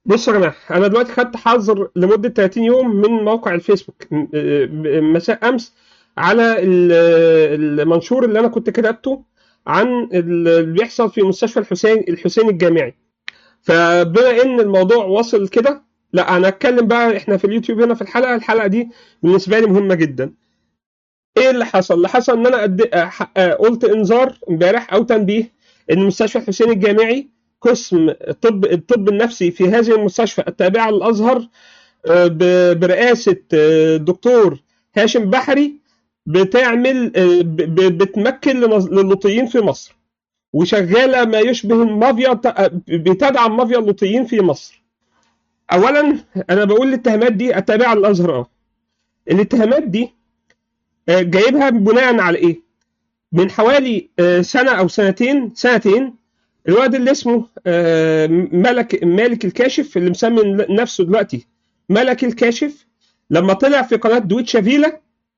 بصوا يا جماعه انا دلوقتي خدت حظر لمده 30 يوم من موقع الفيسبوك م- آه، مساء امس على ال- المنشور اللي انا كنت كتبته عن اللي بيحصل في مستشفى الحسين الحسين الجامعي فبما ان الموضوع وصل كده لا انا اتكلم بقى احنا في اليوتيوب هنا في الحلقه الحلقه دي بالنسبه لي مهمه جدا ايه اللي حصل اللي حصل ان انا أد... آه، ح- آه، قلت انذار امبارح او تنبيه ان مستشفى الحسين الجامعي قسم الطب الطب النفسي في هذه المستشفى التابعه للازهر آه، ب- برئاسه آه، الدكتور هاشم بحري بتعمل آه، ب- ب- بتمكن لنظ- للوطيين في مصر وشغاله ما يشبه المافيا ت- بتدعم مافيا اللوطيين في مصر اولا انا بقول الاتهامات دي التابعه للازهر اه الاتهامات دي آه، جايبها بناء على ايه من حوالي آه، سنه او سنتين سنتين الواد اللي اسمه آه، ملك مالك الكاشف اللي مسمي نفسه دلوقتي ملك الكاشف لما طلع في قناه دويتشا فيلا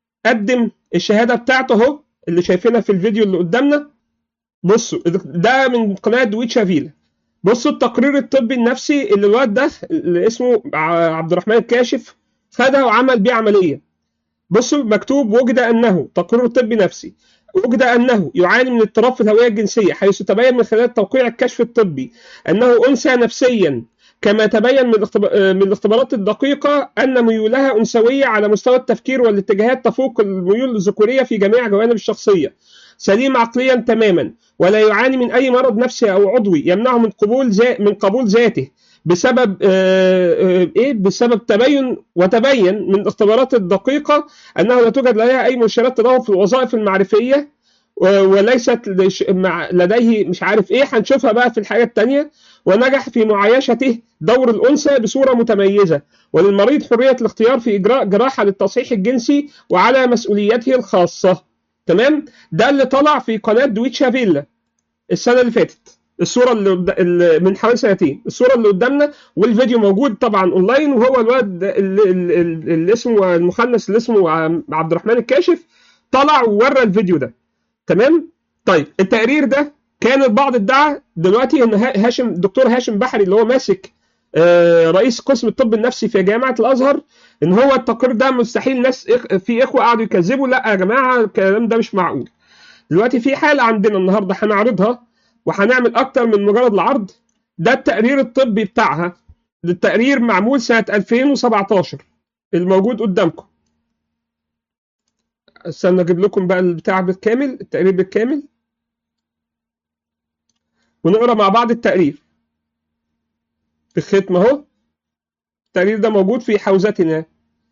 قدم الشهاده بتاعته اهو اللي شايفينها في الفيديو اللي قدامنا بصوا ده من قناه دويتشا فيلا بصوا التقرير الطبي النفسي اللي الواد ده اللي اسمه ع- عبد الرحمن الكاشف خدها وعمل بيه عمليه بصوا مكتوب وجد انه تقرير طبي نفسي وجد انه يعاني من اضطراب في الهويه الجنسيه حيث تبين من خلال توقيع الكشف الطبي انه انثى نفسيا كما تبين من الاختب- من الاختبارات الدقيقه ان ميولها انثويه على مستوى التفكير والاتجاهات تفوق الميول الذكوريه في جميع جوانب الشخصيه سليم عقليا تماما ولا يعاني من اي مرض نفسي او عضوي يمنعه من قبول ذا من قبول ذاته بسبب آه، آه، ايه بسبب تبين وتبين من الاختبارات الدقيقه انه لا توجد لديها اي مؤشرات تدهور في الوظائف المعرفيه و- وليست لش- مع- لديه مش عارف ايه هنشوفها بقى في الحاجه الثانيه ونجح في معايشته دور الانثى بصوره متميزه وللمريض حريه الاختيار في اجراء جراحه للتصحيح الجنسي وعلى مسؤوليته الخاصه تمام ده اللي طلع في قناه دويتشا فيلا السنه اللي فاتت الصوره اللي, قد- اللي من حوالي سنتين الصوره اللي قدامنا والفيديو موجود طبعا اونلاين وهو الواد اللي, اللي, اللي اسمه المخنث اللي اسمه عبد الرحمن الكاشف طلع وورى الفيديو ده تمام طيب التقرير ده كان البعض ادعى دلوقتي ان ها- هاشم دكتور هاشم بحري اللي هو ماسك آه، رئيس قسم الطب النفسي في جامعه الازهر ان هو التقرير ده مستحيل ناس إخ- في اخوه قعدوا يكذبوا لا يا جماعه الكلام ده مش معقول دلوقتي في حاله عندنا النهارده هنعرضها وهنعمل اكتر من مجرد العرض ده التقرير الطبي بتاعها التقرير معمول سنه 2017 الموجود قدامكم استنى اجيب لكم بقى البتاع بالكامل التقرير بالكامل ونقرا مع بعض التقرير في الختم اهو التقرير ده موجود في حوزتنا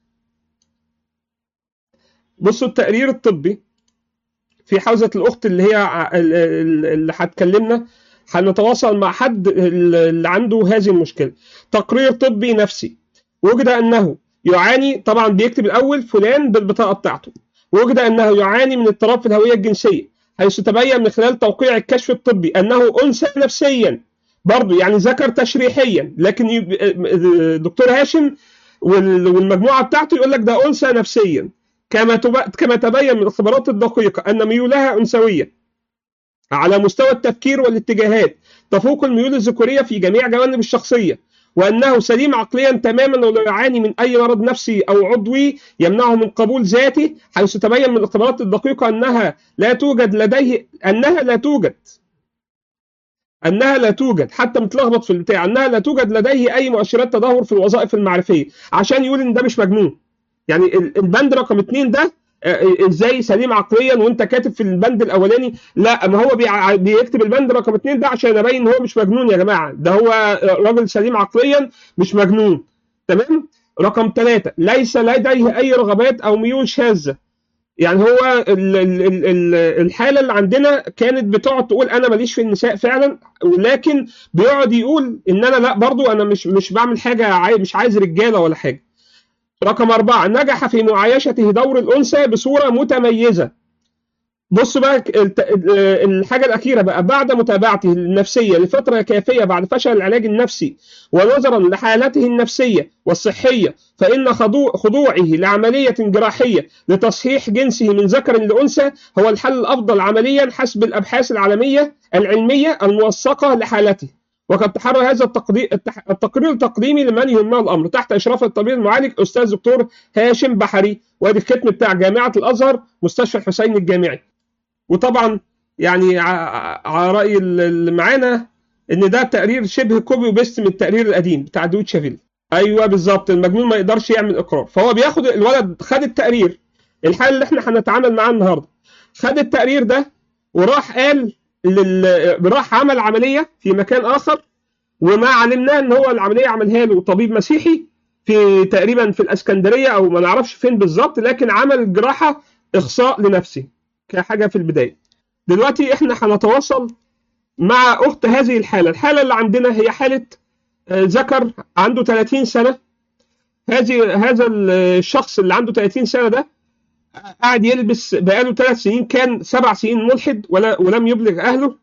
بصوا التقرير الطبي في حوزة الأخت اللي هي ع- ال- ال- اللي هتكلمنا هنتواصل مع حد اللي عنده هذه المشكلة تقرير طبي نفسي وجد أنه يعاني طبعا بيكتب الأول فلان بالبطاقة بتاعته وجد أنه يعاني من اضطراب في الهوية الجنسية حيث تبين من خلال توقيع الكشف الطبي أنه أنثى نفسيا برضه يعني ذكر تشريحيا لكن يب- دكتور هاشم وال- والمجموعة بتاعته يقول لك ده أنثى نفسيا كما تب... كما تبين من الاختبارات الدقيقة أن ميولها أنثوية على مستوى التفكير والاتجاهات تفوق الميول الذكورية في جميع جوانب الشخصية وأنه سليم عقليا تماما ولا يعاني من أي مرض نفسي أو عضوي يمنعه من قبول ذاته حيث تبين من الاختبارات الدقيقة أنها لا توجد لديه أنها لا توجد انها لا توجد حتى متلخبط في البتاع انها لا توجد لديه اي مؤشرات تدهور في الوظائف المعرفيه عشان يقول ان ده مش مجنون يعني ال- البند رقم اتنين ده آه، ازاي سليم عقليا وانت كاتب في البند الاولاني لا ما هو بيع- بيكتب البند رقم اتنين ده عشان يبين ان هو مش مجنون يا جماعه ده هو آه، راجل سليم عقليا مش مجنون تمام رقم ثلاثة ليس لديه اي رغبات او ميول شاذه يعني هو ال- ال- ال- ال- الحاله اللي عندنا كانت بتقعد تقول انا ماليش في النساء فعلا ولكن بيقعد يقول ان انا لا برضو انا مش مش بعمل حاجه عاي- مش عايز رجاله ولا حاجه رقم أربعة نجح في معايشته دور الأنثى بصورة متميزة بص بقى الت- الحاجة الأخيرة بقى بعد متابعته النفسية لفترة كافية بعد فشل العلاج النفسي ونظرا لحالته النفسية والصحية فإن خضوع خضوعه لعملية جراحية لتصحيح جنسه من ذكر لأنثى هو الحل الأفضل عمليا حسب الأبحاث العالمية العلمية الموثقة لحالته وقد تحرر هذا التقدير التقرير التقديمي لمن يهمه الامر تحت اشراف الطبيب المعالج استاذ دكتور هاشم بحري وادي الختم بتاع جامعه الازهر مستشفى الحسين الجامعي وطبعا يعني على راي اللي معانا ان ده تقرير شبه كوبي وبيست من التقرير القديم بتاع دوتشافيل ايوه بالظبط المجنون ما يقدرش يعمل اقرار فهو بياخد الولد خد التقرير الحاله اللي احنا هنتعامل معاه النهارده خد التقرير ده وراح قال لل... راح عمل عمليه في مكان اخر وما علمناه ان هو العمليه عملها له طبيب مسيحي في تقريبا في الاسكندريه او ما نعرفش فين بالظبط لكن عمل جراحه اخصاء لنفسي كحاجه في البدايه دلوقتي احنا هنتواصل مع اخت هذه الحاله الحاله اللي عندنا هي حاله ذكر عنده 30 سنه هذه هذا الشخص اللي عنده 30 سنه ده قاعد يلبس بقاله ثلاث سنين كان سبع سنين ملحد ولا ولم يبلغ اهله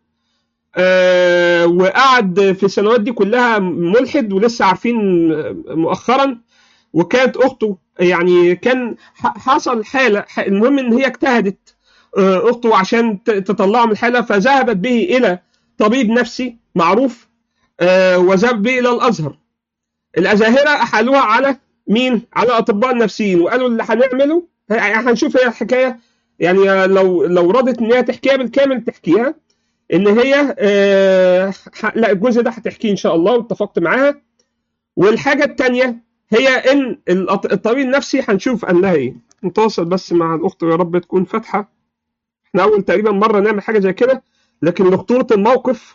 آه وقعد في السنوات دي كلها ملحد ولسه عارفين مؤخرا وكانت اخته يعني كان حصل حاله المهم ان هي اجتهدت آه اخته عشان تطلعه من الحاله فذهبت به الى طبيب نفسي معروف آه وذهب به الى الازهر الازاهره احالوها على مين؟ على اطباء النفسيين وقالوا اللي هنعمله هنشوف هي الحكايه يعني لو لو رضت ان هي تحكيها بالكامل تحكيها ان هي آه لا الجزء ده هتحكيه ان شاء الله واتفقت معاها والحاجه الثانيه هي ان الطبيب النفسي هنشوف قال لها ايه نتواصل بس مع الاخت يا رب تكون فاتحه احنا اول تقريبا مره نعمل حاجه زي كده لكن لخطوره الموقف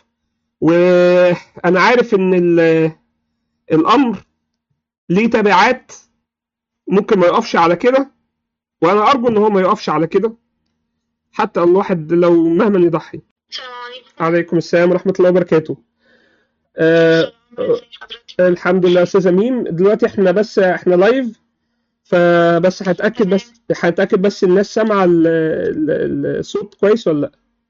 وانا عارف ان الامر ليه تبعات ممكن ما يقفش على كده وانا ارجو ان هو ما يقفش على كده حتى الواحد لو مهما يضحي السلام عليكم عليكم السلام ورحمه الله وبركاته آه الحمد لله استاذه ميم دلوقتي احنا بس احنا لايف فبس هتاكد بس هتاكد بس الناس سامعه الصوت كويس ولا لا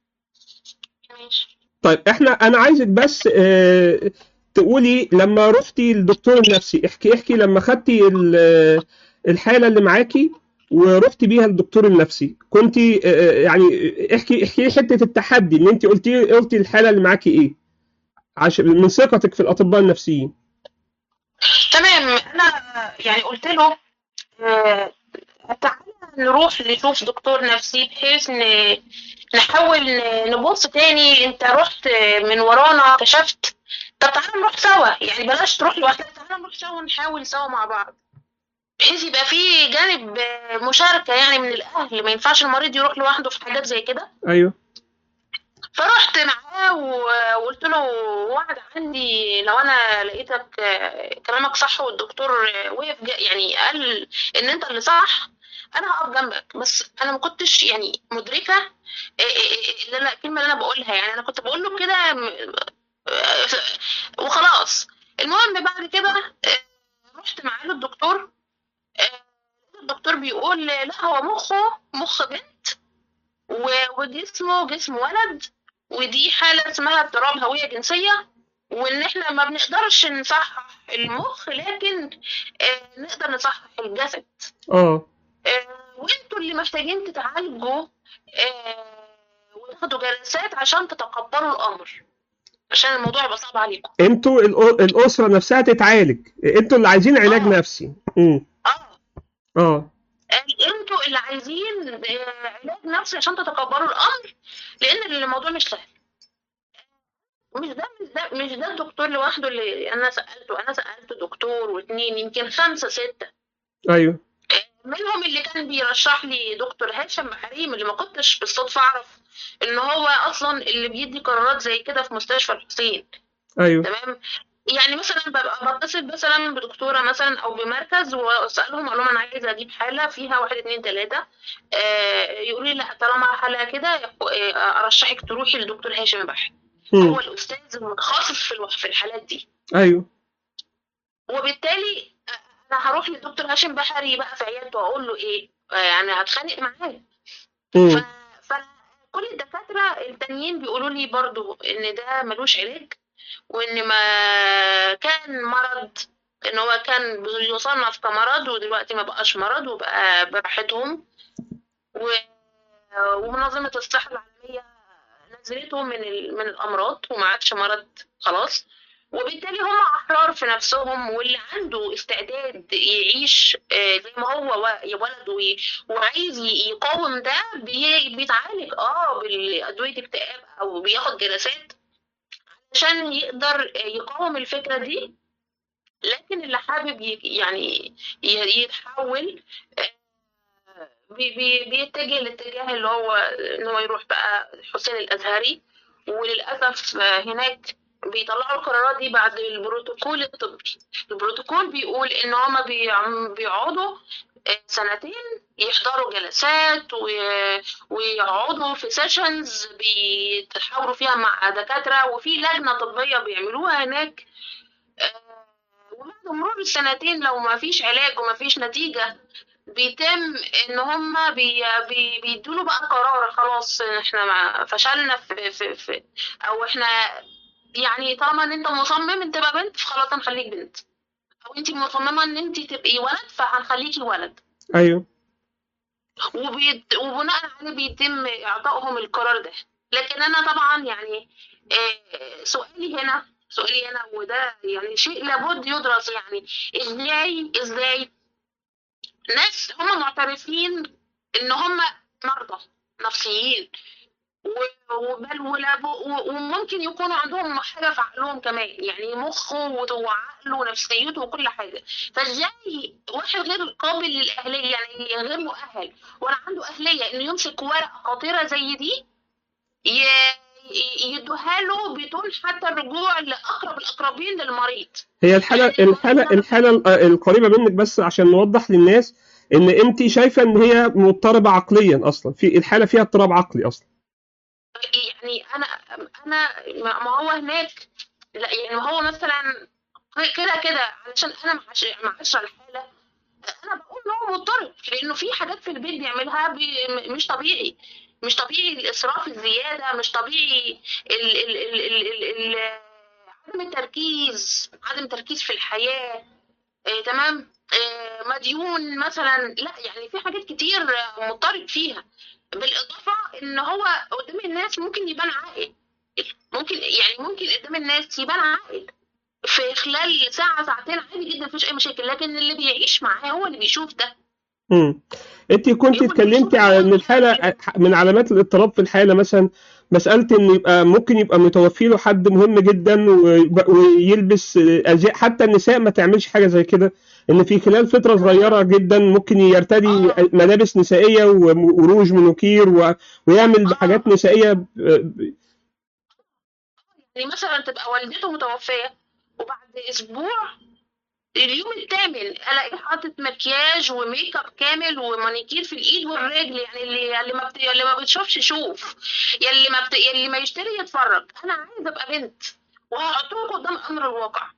ماشي طيب احنا انا عايزك بس اه تقولي لما رحتي للدكتور النفسي احكي احكي لما خدتي الحاله اللي معاكي ورحتي بيها للدكتور النفسي كنت يعني احكي احكي لي حته التحدي ان انت قلتي قلتي الحاله اللي معاكي ايه عشان من ثقتك في الاطباء النفسيين تمام انا يعني قلت له آه، تعالى نروح نشوف دكتور نفسي بحيث ن- نحاول ن- نبص تاني انت رحت من ورانا كشفت طب تعالى نروح سوا يعني بلاش تروح لوحدك تعالى نروح سوا ونحاول سوا مع بعض بحيث يبقى في جانب آه، مشاركة يعني من الأهل ما ينفعش المريض يروح لوحده في حاجات زي كده ايوه فرحت معاه و- وقلت له وعد عندي لو انا لقيتك آه، كلامك صح والدكتور آه، وقف جا- يعني قال ان انت اللي صح انا هقف جنبك بس انا ما كنتش يعني مدركه آه، آه، آه، اللي أنا- الكلمه اللي انا بقولها يعني انا كنت بقول له كده م- آه، وخلاص المهم بعد كده آه، رحت معاه للدكتور آه، الدكتور بيقول لا هو مخه مخ بنت و- وجسمه جسم ولد ودي حالة اسمها اضطراب هوية جنسية وإن إحنا ما بنقدرش نصحح المخ لكن آه، نقدر نصحح الجسد اه آه، وانتوا اللي محتاجين تتعالجوا آه، وتاخدوا جلسات عشان تتقبلوا الأمر عشان الموضوع يبقى صعب عليكم انتوا الأ- الاسره نفسها تتعالج انتوا اللي عايزين علاج آه. نفسي امم اه اه انتوا اللي عايزين آه، علاج نفسي عشان تتقبلوا الامر لان الموضوع مش سهل مش ده مش ده مش ده الدكتور لوحده اللي انا سالته انا سالت دكتور واثنين يمكن خمسه سته ايوه منهم اللي كان بيرشح لي دكتور هاشم حريم اللي ما كنتش بالصدفه اعرف ان هو اصلا اللي بيدي قرارات زي كده في مستشفى الحسين ايوه تمام يعني مثلا ببقى بتصل مثلا بدكتوره مثلا او بمركز واسالهم اقول لهم انا عايزه اجيب حاله فيها واحد اتنين تلاته آه يقولوا لي لا طالما حاله كده آه، ارشحك تروحي لدكتور هاشم بحر مم. هو الاستاذ المتخصص في الوح- في الحالات دي ايوه وبالتالي آه، انا هروح للدكتور هاشم بحري بقى في عيادته واقول له ايه آه، يعني هتخانق معاه ف... مم. فكل الدكاترة التانيين بيقولوا لي برضو إن ده ملوش علاج وإن ما كان مرض إن هو كان بيصنف كمرض ودلوقتي ما بقاش مرض وبقى براحتهم و... ومنظمة الصحة العالمية نزلته من ال... من الأمراض وما عادش مرض خلاص وبالتالي هم احرار في نفسهم واللي عنده استعداد يعيش آه، زي ما هو و- ولد وي- وعايز ي- يقاوم ده بي- بيتعالج اه بالادويه اكتئاب او بياخد جلسات عشان يقدر يقاوم الفكره دي لكن اللي حابب ي- يعني ي- يتحول آه، بي- بي- بيتجه الاتجاه اللي هو ان هو يروح بقى حسين الازهري وللاسف آه، هناك بيطلعوا القرارات دي بعد البروتوكول الطبي البروتوكول بيقول ان هما بيعم- بيقعدوا آه، سنتين يحضروا جلسات و- ويقعدوا في سيشنز بيتحاوروا فيها مع دكاترة وفي لجنة طبية بيعملوها هناك آه، وبعد مرور السنتين لو ما فيش علاج وما فيش نتيجة بيتم ان هم بي بي بيدوله بقى قرار خلاص احنا ما فشلنا في, في, في او احنا يعني طالما ان انت مصمم انت تبقى بنت فخلاص هنخليك بنت او انت مصممه ان انت تبقي ولد فهنخليكي ولد ايوه وبيت... وبناء عليه بيتم اعطائهم القرار ده لكن انا طبعا يعني آه، سؤالي هنا سؤالي هنا وده يعني شيء لابد يدرس يعني ازاي ازاي ناس هم معترفين ان هم مرضى نفسيين و- وبل ولا ب- و- وممكن يكونوا عندهم حاجه في عقلهم كمان يعني مخه وعقله ونفسيته وكل حاجه فازاي واحد غير قابل للاهليه يعني غير مؤهل ولا عنده اهليه انه يمسك ورقه خطيره زي دي ي- ي- يدوها له بدون حتى الرجوع لاقرب الاقربين للمريض هي الحالة الحالة الحالة القريبة منك بس عشان نوضح للناس ان انت شايفة ان هي مضطربة عقليا اصلا في الحالة فيها اضطراب عقلي اصلا يعني انا انا ما ما هو هناك لا يعني هو مثلا كده كده علشان انا مع مع عشرة الحاله انا بقول ان هو مضطرب لانه في حاجات في البيت بيعملها بي م- مش طبيعي مش طبيعي الاسراف الزياده مش طبيعي ال ال ال ال ال ال عدم التركيز عدم التركيز في الحياه آه تمام آه مديون مثلا لا يعني في حاجات كتير آه، مضطرب فيها بالاضافه ان هو قدام الناس ممكن يبان عاقل ممكن يعني ممكن قدام الناس يبان عاقل في خلال ساعة ساعتين عادي جدا مفيش أي مشاكل لكن اللي بيعيش معاه هو اللي بيشوف ده امم انت كنت يقول اتكلمتي بيشوف على ان إن هو الحالة من علامات الاضطراب في الحالة مثلا مسألة ان يبقى ممكن يبقى متوفي له حد مهم جدا ويبقى- ويلبس ازياء حتى النساء ما تعملش حاجة زي كده ان في خلال فترة صغيرة جدا ممكن يرتدي آه. ملابس نسائية وم- وروج منوكير و- ويعمل حاجات نسائية ب- ب- يعني مثلا تبقى والدته متوفية وبعد أسبوع اليوم الثامن الاقيه حاطط مكياج وميك اب كامل ومانيكير في الايد والرجل يعني اللي اللي ما بت... اللي ما بتشوفش شوف يلي ما بت... يلي ما يشتري يتفرج انا عايزه ابقى بنت وهحطهم قدام امر الواقع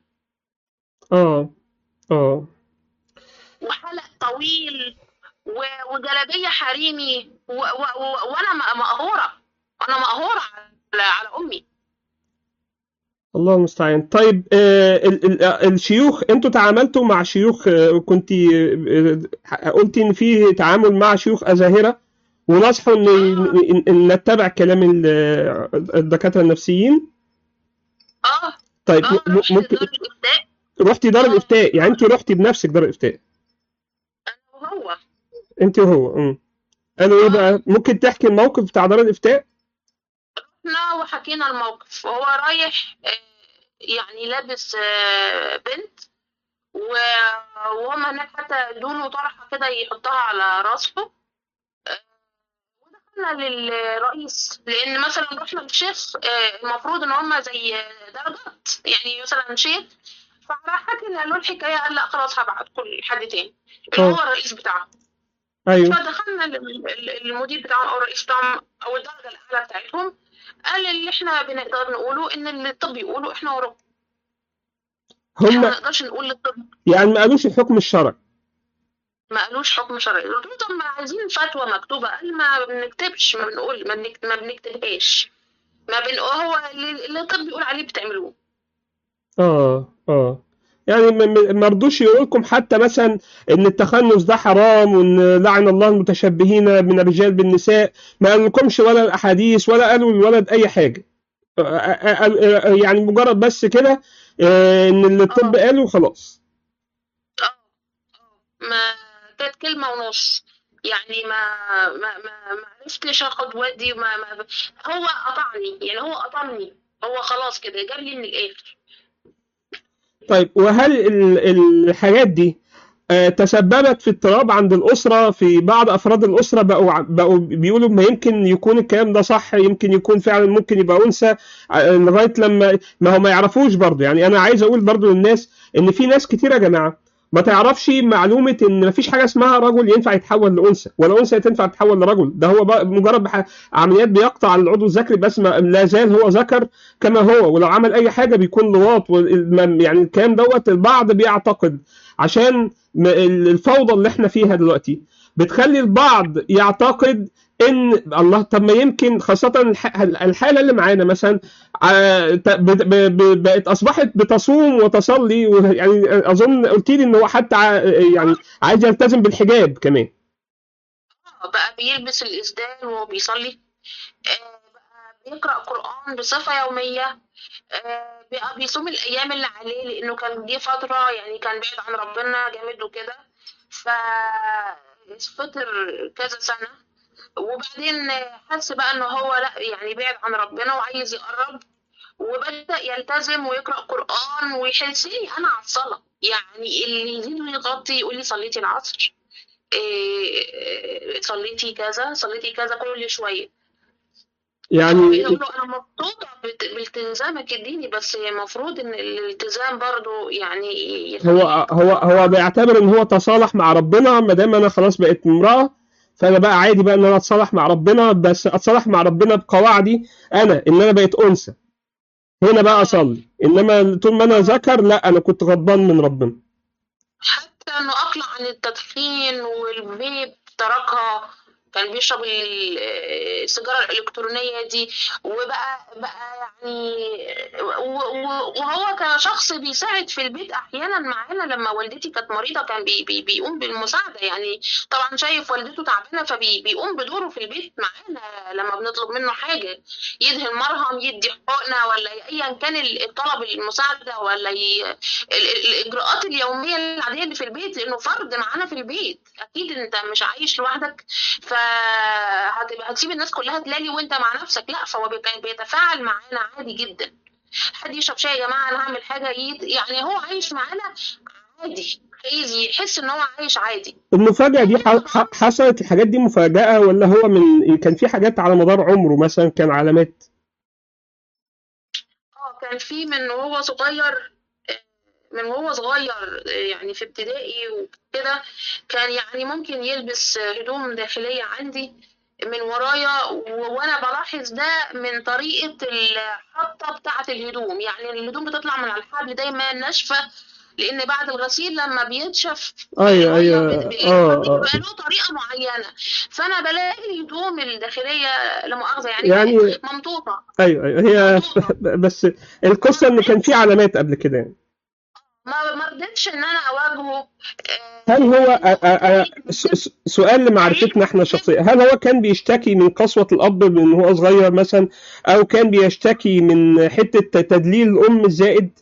اه اه وحلق طويل و... وجلابيه حريمي و... و... و... وانا م- مقهوره انا مقهوره على على امي الله المستعان طيب آه ال- ال- آه، الشيوخ انتوا تعاملتوا مع شيوخ آه كنت آه قلتي ان في تعامل مع شيوخ ازاهره ونصحوا ان إن- إن نتبع كلام ال- آه، الدكاتره النفسيين اه طيب اه م- رحت ممكن دار الافتاء رحتي دار الافتاء يعني انت رحتي بنفسك دار الافتاء وهو انت وهو امم قالوا ايه بقى ممكن تحكي الموقف بتاع دار الافتاء رحنا وحكينا الموقف وهو رايح آه، يعني لابس آه، بنت و- وهم هناك حتى ادوله طرحه كده يحطها على راسه آه، ودخلنا للرئيس لان مثلا رحنا للشيخ آه، المفروض ان هم زي درجات يعني مثلا شيخ فحكينا له الحكايه قال لا خلاص هبعت كل حد تاني اللي هو اه. الرئيس بتاعهم ايوه فدخلنا لل- لل- المدير بتاعهم او الرئيس بتاعهم او الدرجه الاعلى بتاعتهم قال اللي احنا بنقدر نقوله ان اللي الطب يقوله احنا وراه احنا هم ما نقدرش نقول للطب يعني ما قالوش الحكم الشرعي ما قالوش حكم شرعي قلت له طب ما عايزين فتوى مكتوبه قال ما بنكتبش ما بنقول ما, بنكت... ما بنكتبهاش ما بن... هو اللي اللي الطب بيقول عليه بتعملوه اه اه يعني ما- ما ما رضوش يقول لكم حتى مثلا ان التخنث ده حرام وان لعن الله المتشبهين من الرجال بالنساء ما قالوا لكمش ولا الاحاديث ولا قالوا للولد اي حاجه آه، آه، آه، يعني مجرد بس كده آه، ان اللي الطب قاله وخلاص ما كانت كلمة ونص يعني ما ما ما ما عرفتش اخد ودي ما, ما هو قطعني يعني هو قطعني هو خلاص كده جاب لي من الاخر طيب وهل ال- الحاجات دي آه، تسببت في اضطراب عند الأسرة في بعض أفراد الأسرة بقوا ع- بقوا بيقولوا ما يمكن يكون الكلام ده صح يمكن يكون فعلا ممكن يبقى أنثى آه، لغاية لما ما هو ما يعرفوش برضه يعني أنا عايز أقول برضه للناس إن في ناس كتير يا جماعة ما تعرفش معلومة إن مفيش حاجة اسمها رجل ينفع يتحول لأنثى ولا أنثى تنفع تتحول لرجل ده هو بقى مجرد بح- عمليات بيقطع العضو الذكري بس ما لا زال هو ذكر كما هو ولو عمل أي حاجة بيكون لواط وال- يعني الكلام دوت البعض بيعتقد عشان م- الفوضى اللي احنا فيها دلوقتي بتخلي البعض يعتقد ان الله طب ما يمكن خاصة الح- الحالة اللي معانا مثلا آه، ت- ب- ب- ب- بقت اصبحت بتصوم وتصلي يعني اظن قلت لي ان هو حتى ع- يعني عايز يلتزم بالحجاب كمان بقى بيلبس الإسدال وهو بيصلي آه، بقى بيقرأ قرآن بصفة يومية آه، بقى بيصوم الأيام اللي عليه لأنه كان دي فترة يعني كان بعيد عن ربنا جامد وكده ف فطر كذا سنة وبعدين حس بقى إن هو لأ يعني بعد عن ربنا وعايز يقرب وبدأ يلتزم ويقرأ قرآن ويحسني أنا على الصلاة يعني اللي يزيد ويغطي يقول لي صليتي العصر إيه صليتي كذا صليتي كذا كل شوية يعني بقول له أنا مبسوطة بت- بالتزامك الديني بس المفروض إن الالتزام برضو يعني هو هو هو بيعتبر ان هو تصالح مع ربنا ما دام انا خلاص بقيت امرأة فانا بقى عادي بقى ان انا اتصالح مع ربنا بس اتصالح مع ربنا بقواعدي انا ان انا بقيت انثى هنا بقى اصلي انما طول ما انا ذكر لا انا كنت غضبان من ربنا حتى انه اقلع عن التدخين والفيب تركها كان بيشرب ال- السيجاره الالكترونيه دي وبقى بقى يعني و- و- وهو كشخص بيساعد في البيت احيانا معانا لما والدتي كانت مريضه كان بي بي بيقوم بالمساعده يعني طبعا شايف والدته تعبانه فبيقوم بدوره في البيت معانا لما بنطلب منه حاجه يدهن مرهم يدي حقنه ولا ايا كان الطلب المساعده ولا ي... ال- ال- الاجراءات اليوميه العاديه اللي في البيت لانه فرد معانا في البيت اكيد انت مش عايش لوحدك فهتبقى هتسيب الناس كلها تلاقي وانت مع نفسك لا فهو بي- بيتفاعل معانا عادي جدا حد يشرب شاي يا جماعه انا هعمل حاجه يد... يعني هو عايش معانا عادي عايز يحس ان هو عايش عادي المفاجأة دي ح- ح- حصلت الحاجات دي مفاجأة ولا هو من كان في حاجات على مدار عمره مثلا كان علامات اه كان في من وهو صغير آه، من وهو صغير آه، يعني في ابتدائي وكده كان يعني ممكن يلبس هدوم داخلية عندي من ورايا و- وانا بلاحظ ده من طريقة الحطة بتاعة الهدوم يعني الهدوم بتطلع من على الحبل دايما ناشفة لان بعد الغسيل لما بينشف ايوه ايوه المية اه اه بيبقى له طريقة معينة فانا بلاقي الهدوم الداخلية لا مؤاخذة يعني, يعني ممطوطة ايوه ايوه هي بس القصة ان كان في علامات قبل كده يعني ما ما رضيتش ان انا اواجهه آه، هل هو أ- أ- أ- س- س- سؤال لمعرفتنا احنا الشخصية هل هو كان بيشتكي من قسوة الأب من هو صغير مثلا أو كان بيشتكي من حتة تدليل الأم الزائد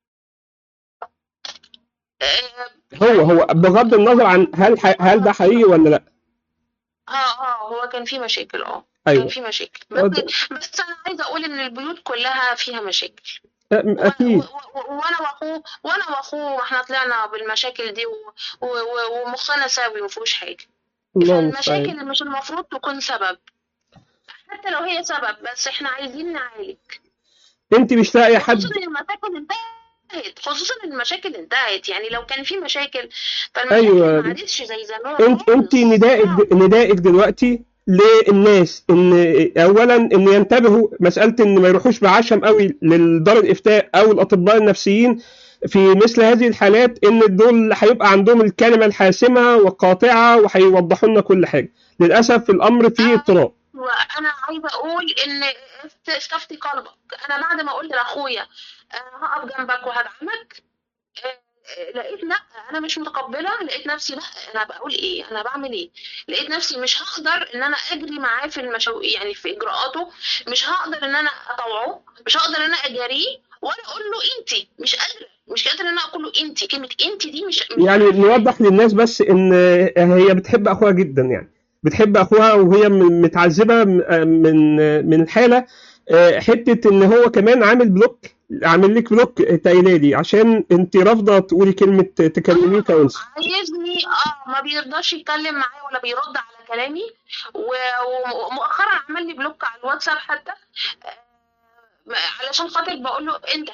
آه، هو هو بغض النظر عن هل ح- هل ده حقيقي ولا لا اه اه هو كان في مشاكل اه أيوه كان في مشاكل آه، بس ده- بس انا عايزه اقول ان البيوت كلها فيها مشاكل أ- و- أكيد و- و- وانا واخوه وانا واخوه احنا طلعنا بالمشاكل دي و- و- و- ومخنا ساوي ما فيهوش حاجه الله المستعان فالمشاكل مش المفروض تكون سبب حتى لو هي سبب بس احنا عايزين نعالج أنت مش لاقي حد خصوصا ان المشاكل انتهت خصوصا ان المشاكل انتهت يعني لو كان في مشاكل فالمشاكل أيوه. ما عادتش زي زمان انت انت خالص. ندائك ندائك دلوقتي للناس ان اولا ان ينتبهوا مساله ان ما يروحوش بعشم قوي للدار الافتاء او الاطباء النفسيين في مثل هذه الحالات ان دول هيبقى عندهم الكلمه الحاسمه والقاطعه وهيوضحوا لنا كل حاجه للاسف الامر فيه اضطراب وانا عايزه اقول ان است- استفتي قلبك انا بعد ما قلت لاخويا آه، هقف جنبك وهدعمك آه، لقيت لا انا مش متقبله لقيت نفسي لا انا بقول ايه انا بعمل ايه لقيت نفسي مش هقدر ان انا اجري معاه في المشو يعني في اجراءاته مش هقدر ان انا اطوعه مش هقدر ان انا اجاريه ولا اقول له انت مش قادره مش قادره ان انا اقول له انت كلمه انت دي مش, مش يعني نوضح للناس بس ان هي بتحب اخوها جدا يعني بتحب اخوها وهي م- متعذبه م- من من الحاله آه، حته ان هو كمان عامل بلوك عامل لك بلوك تقيله لي عشان انت رافضه تقولي كلمه تكلميه كونسل عايزني اه ما بيرضاش يتكلم معايا ولا بيرد على كلامي و- ومؤخرا عمل لي بلوك على الواتساب حتى آه، علشان خاطر بقول له انت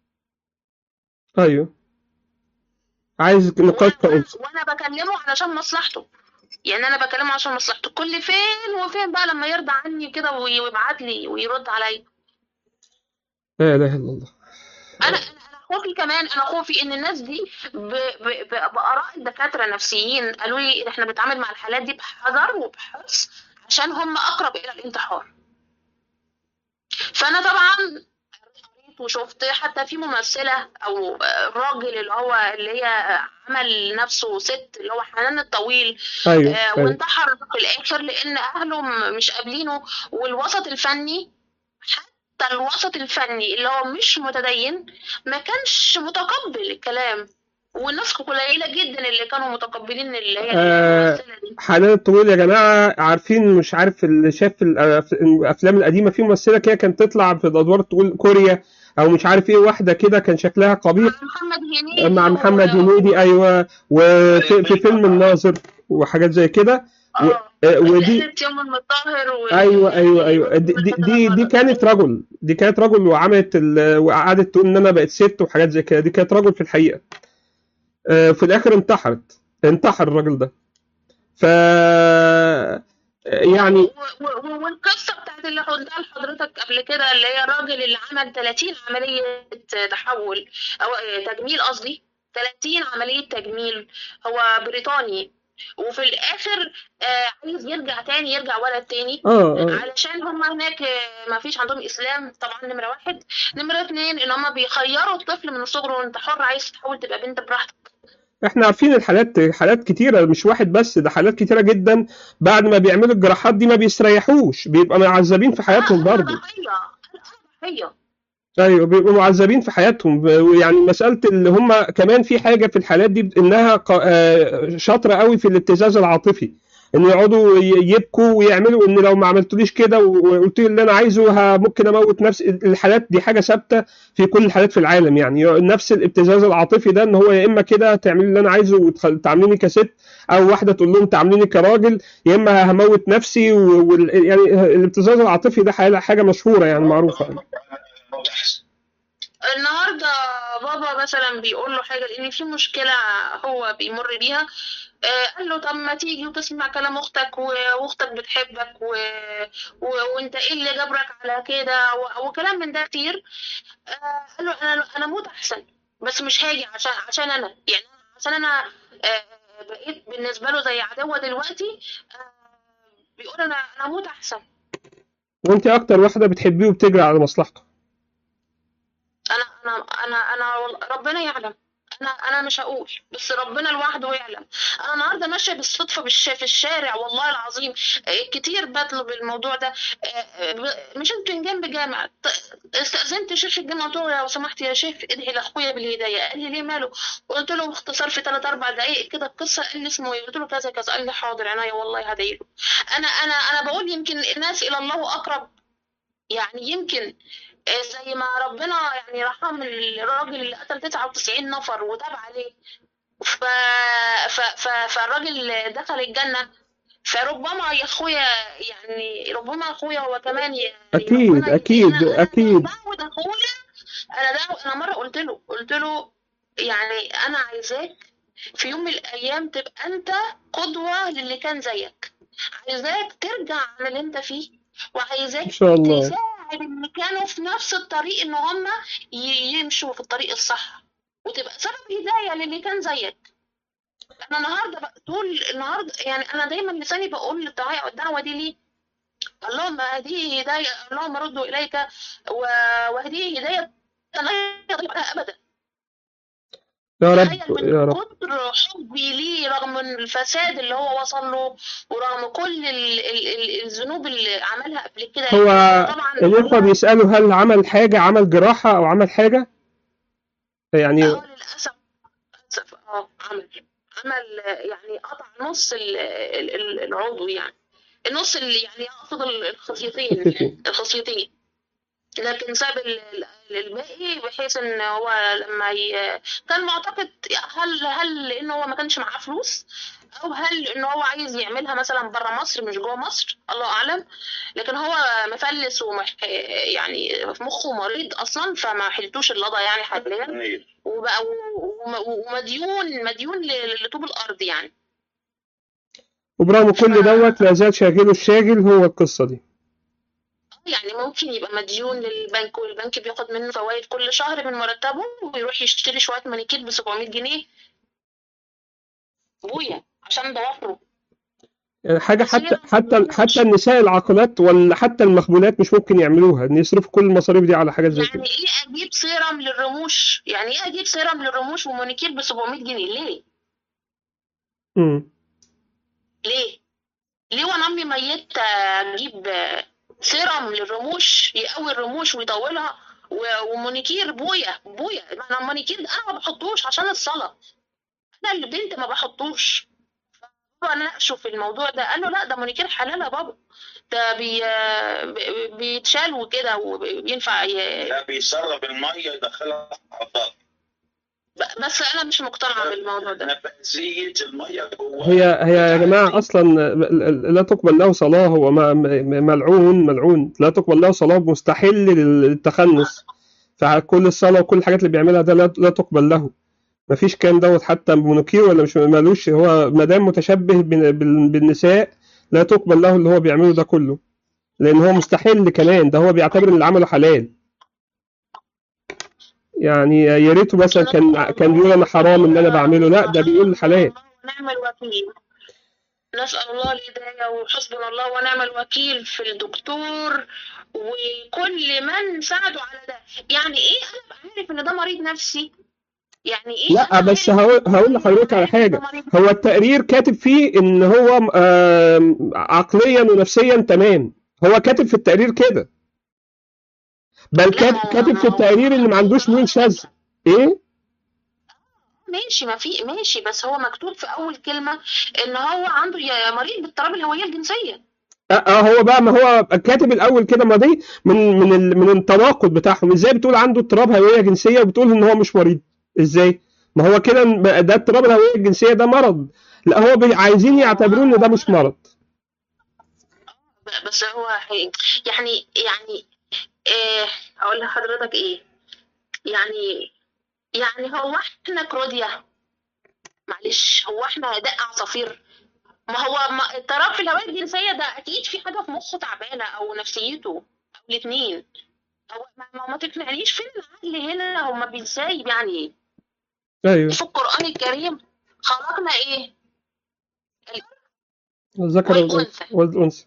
ايوه عايز نقاش وانا كونسل وانا بكلمه علشان مصلحته يعني انا بكلمه عشان مصلحته كل فين وفين بقى لما يرضى عني كده وي- ويبعت لي ويرد عليا لا اله الا الله انا انا انا خوفي كمان انا خوفي ان الناس دي ب... ب... ب... باراء الدكاتره النفسيين قالوا لي احنا بنتعامل مع الحالات دي بحذر وبحرص عشان هم اقرب الى الانتحار فانا طبعا قريت وشفت حتى في ممثله او الراجل اللي هو اللي هي عمل نفسه ست اللي هو حنان الطويل ايوه آه، ايوه وانتحر في الاخر لان اهله م- مش قابلينه والوسط الفني حتى الوسط الفني اللي هو مش متدين ما كانش متقبل الكلام والناس قليله جدا اللي كانوا متقبلين اللي هي آه، الممثله دي حنان الطويل يا جماعة عارفين مش عارف اللي شاف الأف- الأفلام القديمة في ممثلة كده كانت تطلع في الأدوار تقول كوريا أو مش عارف إيه واحدة كده كان شكلها قبيح مع محمد هنيدي مع محمد و- هنيدي أيوه وفي في فيلم الناظر وحاجات زي كده و- اه آه، ودي قالت يوم المطهر و... ايوه ايوه ايوه دي دي دي, دي كانت رجل دي كانت رجل وعملت ال... وقعدت تقول ان انا بقت ست وحاجات زي كده دي كانت رجل في الحقيقه آه، في الاخر انتحرت انتحر الراجل ده ف يعني و- و- و- والقصه بتاعت اللي قلتها لحضرتك قبل كده اللي هي الراجل اللي عمل 30 عمليه تحول او تجميل قصدي 30 عمليه تجميل هو بريطاني وفي الاخر آه، عايز يرجع تاني يرجع ولد تاني اه اه علشان هم هناك آه، ما فيش عندهم اسلام طبعا نمره واحد نمره اتنين ان هم بيخيروا الطفل من صغره انت حر عايز تحاول تبقى بنت براحتك احنا عارفين الحالات حالات كتيره مش واحد بس ده حالات كتيره جدا بعد ما بيعملوا الجراحات دي ما بيستريحوش بيبقى معذبين في حياتهم لا انا برضه ضحيه انا ضحيه ايوه بيبقوا معذبين في حياتهم يعني مساله اللي هم كمان في حاجه في الحالات دي انها ق- آه، شاطره قوي في الابتزاز العاطفي ان يقعدوا ي- يبكوا ويعملوا ان لو ما عملتوليش كده وقلت لي اللي انا عايزه ه- ممكن اموت نفسي الحالات دي حاجه ثابته في كل الحالات في العالم يعني نفس الابتزاز العاطفي ده ان هو يا اما كده تعملي اللي انا عايزه وتعامليني كست او واحده تقول لهم تعامليني كراجل يا اما هموت نفسي و... وال- يعني الابتزاز العاطفي ده حاجه حاجة مشهوره يعني معروفه يعني. النهارده بابا مثلا بيقول له حاجه لان في مشكله هو بيمر بيها آه، قال له طب ما تيجي وتسمع كلام اختك و- واختك بتحبك و... و... وانت ايه اللي جبرك على كده و... وكلام من ده كتير آه، قال له انا انا اموت احسن بس مش هاجي عشان عشان انا يعني عشان انا آه، بقيت بالنسبه له زي عدوه دلوقتي آه، بيقول انا انا اموت احسن وانت اكتر واحده بتحبيه وبتجري على مصلحته انا انا انا انا وال- ربنا يعلم انا انا مش هقول بس ربنا لوحده يعلم انا النهارده ماشيه بالصدفه بالش... في الشارع والله العظيم آه، كتير بطلب الموضوع ده آه، آه، ب- مش يمكن جنب جامع ط- استاذنت شيخ الجامع قلت له لو سمحت يا شيخ ادعي لاخويا بالهدايه قال لي ليه ماله قلت له باختصار في ثلاث اربع دقائق كده القصه قال لي اسمه ايه قلت له كذا كذا قال لي حاضر عينيا والله هدعي له انا انا انا بقول يمكن الناس الى الله اقرب يعني يمكن آه، زي ما ربنا يعني رحم الراجل اللي قتل 99 نفر وتاب عليه ف... ف... ف... فالراجل دخل الجنة فربما يا اخويا يعني ربما اخويا هو كمان يعني اكيد ربنا اكيد يهدينا. انا اكيد بعود اخويا انا دعوة انا مرة قلت له قلت له يعني انا عايزاك في يوم من الايام تبقى انت قدوة للي كان زيك عايزاك ترجع عن اللي انت فيه وعايزاك ان شاء الله تساعد اللي كانوا في نفس الطريق ان هم ي- يمشوا في الطريق الصح وتبقى سبب هداية للي كان زيك انا النهارده بقى طول النهارده يعني انا دايما لساني بقول الدعاء الدعوه دي ليه اللهم هديه هدايه اللهم رده اليك و- وهديه هدايه لا يضيع ابدا يا رب تخيل من يا رب كتر حبي ليه رغم الفساد اللي هو وصل له ورغم كل ال ال ال الذنوب اللي عملها قبل كده هو طبعا الإخوة بيسألوا هل عمل حاجة عمل جراحة أو عمل حاجة يعني اه للاسف للاسف اه عمل عمل آه، يعني قطع نص ال- ال- ال- العضو يعني النص اللي يعني اقصد ال- الخصيتين خصيتين. الخصيتين لكن ساب ال- ال- الباقي بحيث ان هو لما ي... كان معتقد هل هل لان هو ما كانش معاه فلوس او هل ان هو عايز يعملها مثلا بره مصر مش جوه مصر الله اعلم لكن هو مفلس ومح... يعني في مخه مريض اصلا فما حلتوش اللضا يعني حاليا وبقى وم- ومديون مديون ل- لطوب الارض يعني وبرغم كل دوت لا زال شاغله الشاغل هو القصة دي يعني ممكن يبقى مديون للبنك والبنك بياخد منه فوائد كل شهر من مرتبه ويروح يشتري شويه مانيكير ب 700 جنيه ابويا عشان ضوافره يعني حاجة حتى حتى حتى النساء العاقلات ولا حتى المخبولات مش ممكن يعملوها إن يصرفوا كل المصاريف دي على حاجات زي كده يعني ايه اجيب سيرم للرموش يعني ايه اجيب سيرم للرموش ومانيكير ب 700 جنيه ليه امم ليه ليه وانا امي ميت اجيب سيرم للرموش يقوي الرموش ويطولها و- ومونيكير بويا بويا ما انا المونيكير ده انا ما بحطوش عشان الصلاه انا اللي بنت ما بحطوش بابا ناقشه في الموضوع ده قال له لا ده مونيكير حلال يا بابا ده بي بي- بيتشال وكده وبينفع ي... لا بيسرب الميه يدخلها في الحضاره بس انا مش مقتنعه بالموضوع ده نفسيه الميه جوه هي هي يا جماعة أصلا لا تقبل له صلاة هو م- م- ملعون ملعون لا تقبل له صلاة مستحل للتخنث فكل الصلاة وكل الحاجات اللي بيعملها ده لا لا تقبل له مفيش كان دوت حتى مونوكير ولا مش مالوش هو ما دام متشبه بال- بال- بالنساء لا تقبل له اللي هو بيعمله ده كله لأن هو مستحل كمان ده هو بيعتبر ان اللي عمله حلال يعني يا ريته مثلا كان كان بيقول انا حرام اللي انا بعمله لا ده بيقول حلال ونعم الوكيل نسأل الله الهداية وحسبنا الله ونعم الوكيل في الدكتور وكل من ساعده على ده يعني ايه انا ابقى عارف ان ده مريض نفسي يعني ايه لا أنا بس عارف هقول إن ده هقول مريض لحضرتك على وعارف إن حاجه ده مريض هو التقرير كاتب فيه ان هو آم، عقليا ونفسيا تمام هو كاتب في التقرير كده بل لا كات- ما هو كاتب ما في هو التقرير ان ما عندوش ميول شاذ ايه ماشي ما في ماشي بس هو مكتوب في اول كلمة ان هو عنده يا مريض باضطراب الهوية الجنسية اه آه، هو بقى ما هو كاتب الاول كده ما دي من من ال- من التناقض بتاعهم ازاي بتقول عنده اضطراب هويه جنسيه وبتقول ان هو مش مريض ازاي ما هو كده بقى ده اضطراب الهويه الجنسيه ده مرض لا هو بي- عايزين يعتبروه ان ده مش مرض ب- بس هو حي- يعني يعني ايه اقول لحضرتك ايه يعني يعني هو احنا كروديا معلش هو احنا دق عصافير ما هو ما اضطراب في الهوية الجنسية ده اكيد في حاجة في مخه تعبانة او نفسيته او الاثنين هو ما, ما, ما تقنعنيش فين العقل هنا هما بيسايب يعني ايوه في القرآن الكريم خلقنا ايه الذكر والانثى والأنثى. والانثى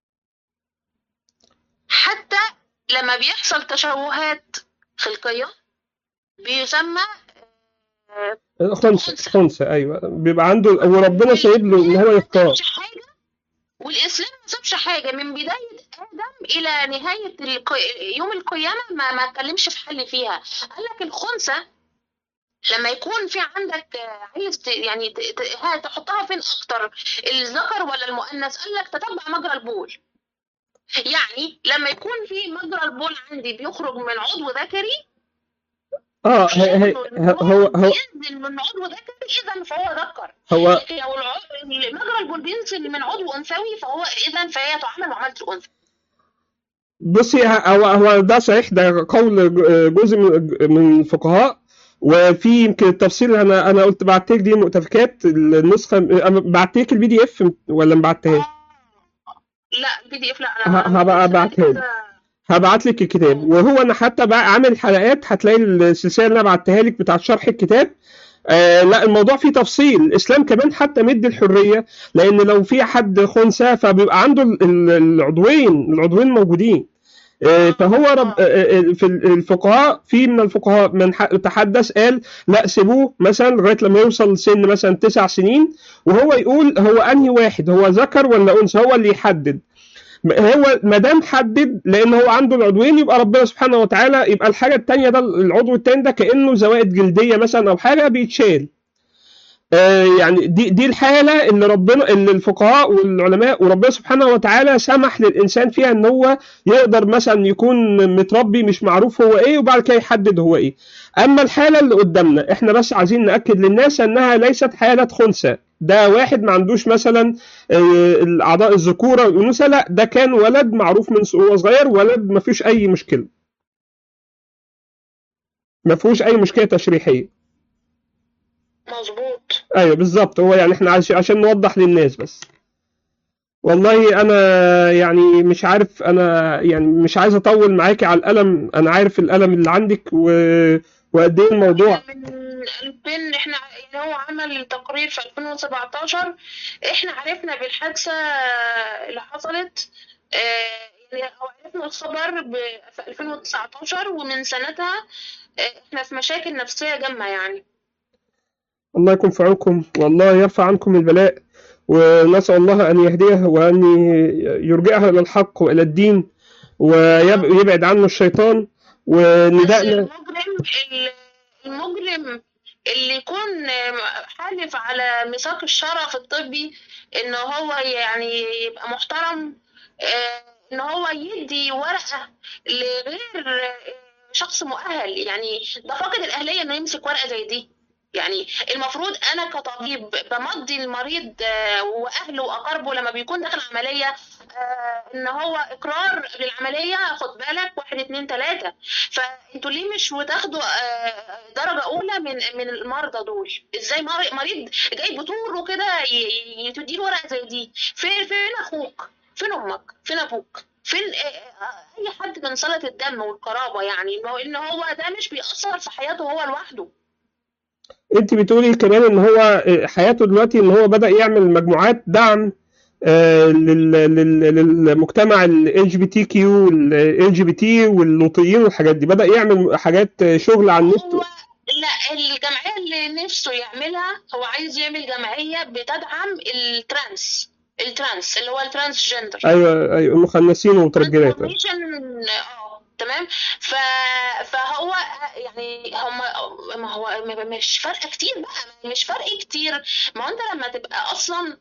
حتى لما بيحصل تشوهات خلقية بيسمى آه، خنثى خنثى ايوه بيبقى عنده وربنا سايب له ان هو يختار ما سابش حاجة والإسلام ما سابش حاجة من بداية آدم إلى نهاية الق... يوم القيامة ما ما اتكلمش في حل فيها قال لك الخنثى لما يكون في عندك آه، عايز ت- يعني ت- ت- ها تحطها فين أكتر الذكر ولا المؤنث قال لك تتبع مجرى البول يعني لما يكون في مجرى البول عندي بيخرج من عضو ذكري اه هي هي هو هو بينزل من عضو ذكري اذا فهو ذكر هو لكن لو العضو مجرى البول بينزل من عضو انثوي فهو اذا فهي تعامل معامله الانثى بصي هو هو ده صحيح ده قول جزء من من الفقهاء وفي يمكن التفصيل انا انا قلت بعت لك دي مؤتفكات النسخه أنا بعت لك البي دي اف ولا ما بعتهاش لا البي دي اف لا ه- انا هبقى أبعتها لك. هبعت لك الكتاب وهو انا حتى بقى عامل حلقات هتلاقي السلسله اللي انا بعتها لك بتاعت شرح الكتاب آه لا الموضوع فيه تفصيل الاسلام كمان حتى مدي الحريه لان لو في حد خنثى فبيبقى عنده ال- ال- العضوين العضوين موجودين آه، فهو رب آه، آه، في الفقهاء في من الفقهاء من ح- تحدث قال لا سيبوه مثلا لغايه لما يوصل سن مثلا تسع سنين وهو يقول هو انهي واحد هو ذكر ولا انثى هو اللي يحدد هو ما دام حدد لان هو عنده العضوين يبقى ربنا سبحانه وتعالى يبقى الحاجه الثانيه ده العضو الثاني ده كانه زوائد جلديه مثلا او حاجه بيتشال آه، يعني دي دي الحاله اللي ربنا اللي الفقهاء والعلماء وربنا سبحانه وتعالى سمح للانسان فيها ان هو يقدر مثلا يكون متربي مش معروف هو ايه وبعد كده يحدد هو ايه اما الحاله اللي قدامنا احنا بس عايزين ناكد للناس انها ليست حاله خنثى ده واحد ما عندوش مثلا آه، الاعضاء الذكوره والانوثه لا ده كان ولد معروف من هو صغير ولد ما فيش اي مشكله ما فيهوش اي مشكله تشريحيه مظبوط ايوه بالظبط هو يعني احنا عش- عشان نوضح للناس بس والله انا يعني مش عارف انا يعني مش عايز اطول معاكي على الالم انا عارف الالم اللي عندك و... وقد ايه الموضوع من 2000 احنا يعني هو عمل تقرير في 2017 احنا عرفنا بالحادثة اللي حصلت آه، يعني او عرفنا الخبر ب- في 2019 ومن سنتها آه، احنا في مشاكل نفسية جامة يعني الله يكون في عونكم والله يرفع عنكم البلاء ونسأل الله أن يهديه وأن يرجعها إلى الحق وإلى الدين ويبعد عنه الشيطان بس وندائنا المجرم ال- المجرم اللي يكون حالف على ميثاق الشرف الطبي ان هو يعني يبقى محترم آه، ان هو يدي ورقة لغير آه، شخص مؤهل يعني ده فاقد الاهلية انه يمسك ورقة زي دي يعني المفروض انا كطبيب بمضي المريض آه، واهله واقاربه لما بيكون داخل عمليه آه، ان هو اقرار للعمليه خد بالك واحد اتنين تلاته فانتوا ليه مش بتاخدوا آه، درجه اولى من من المرضى دول ازاي مر- مريض جاي بطوله كده ي- ي- تديله ورقه زي دي فين فين اخوك فين امك فين ابوك فين آه، آه، اي حد من صله الدم والقرابه يعني ما هو ان هو ده مش بيأثر في حياته هو لوحده انت بتقولي كمان ان هو حياته دلوقتي ان هو بدأ يعمل مجموعات دعم آه، لل- لل- للمجتمع ال جي بي تي كيو ال جي بي تي واللوطيين والحاجات دي بدأ يعمل حاجات آه، شغل على النت هو لا الجمعية اللي نفسه يعملها هو عايز يعمل جمعية بتدعم الترانس الترانس اللي هو الترانس جندر ايوه ايوه المخنثين والمترجلات Transformation، اه تمام ف... فهو يعني هم ما هو مش فرق كتير بقى مش فرق كتير ما هو انت لما تبقى اصلا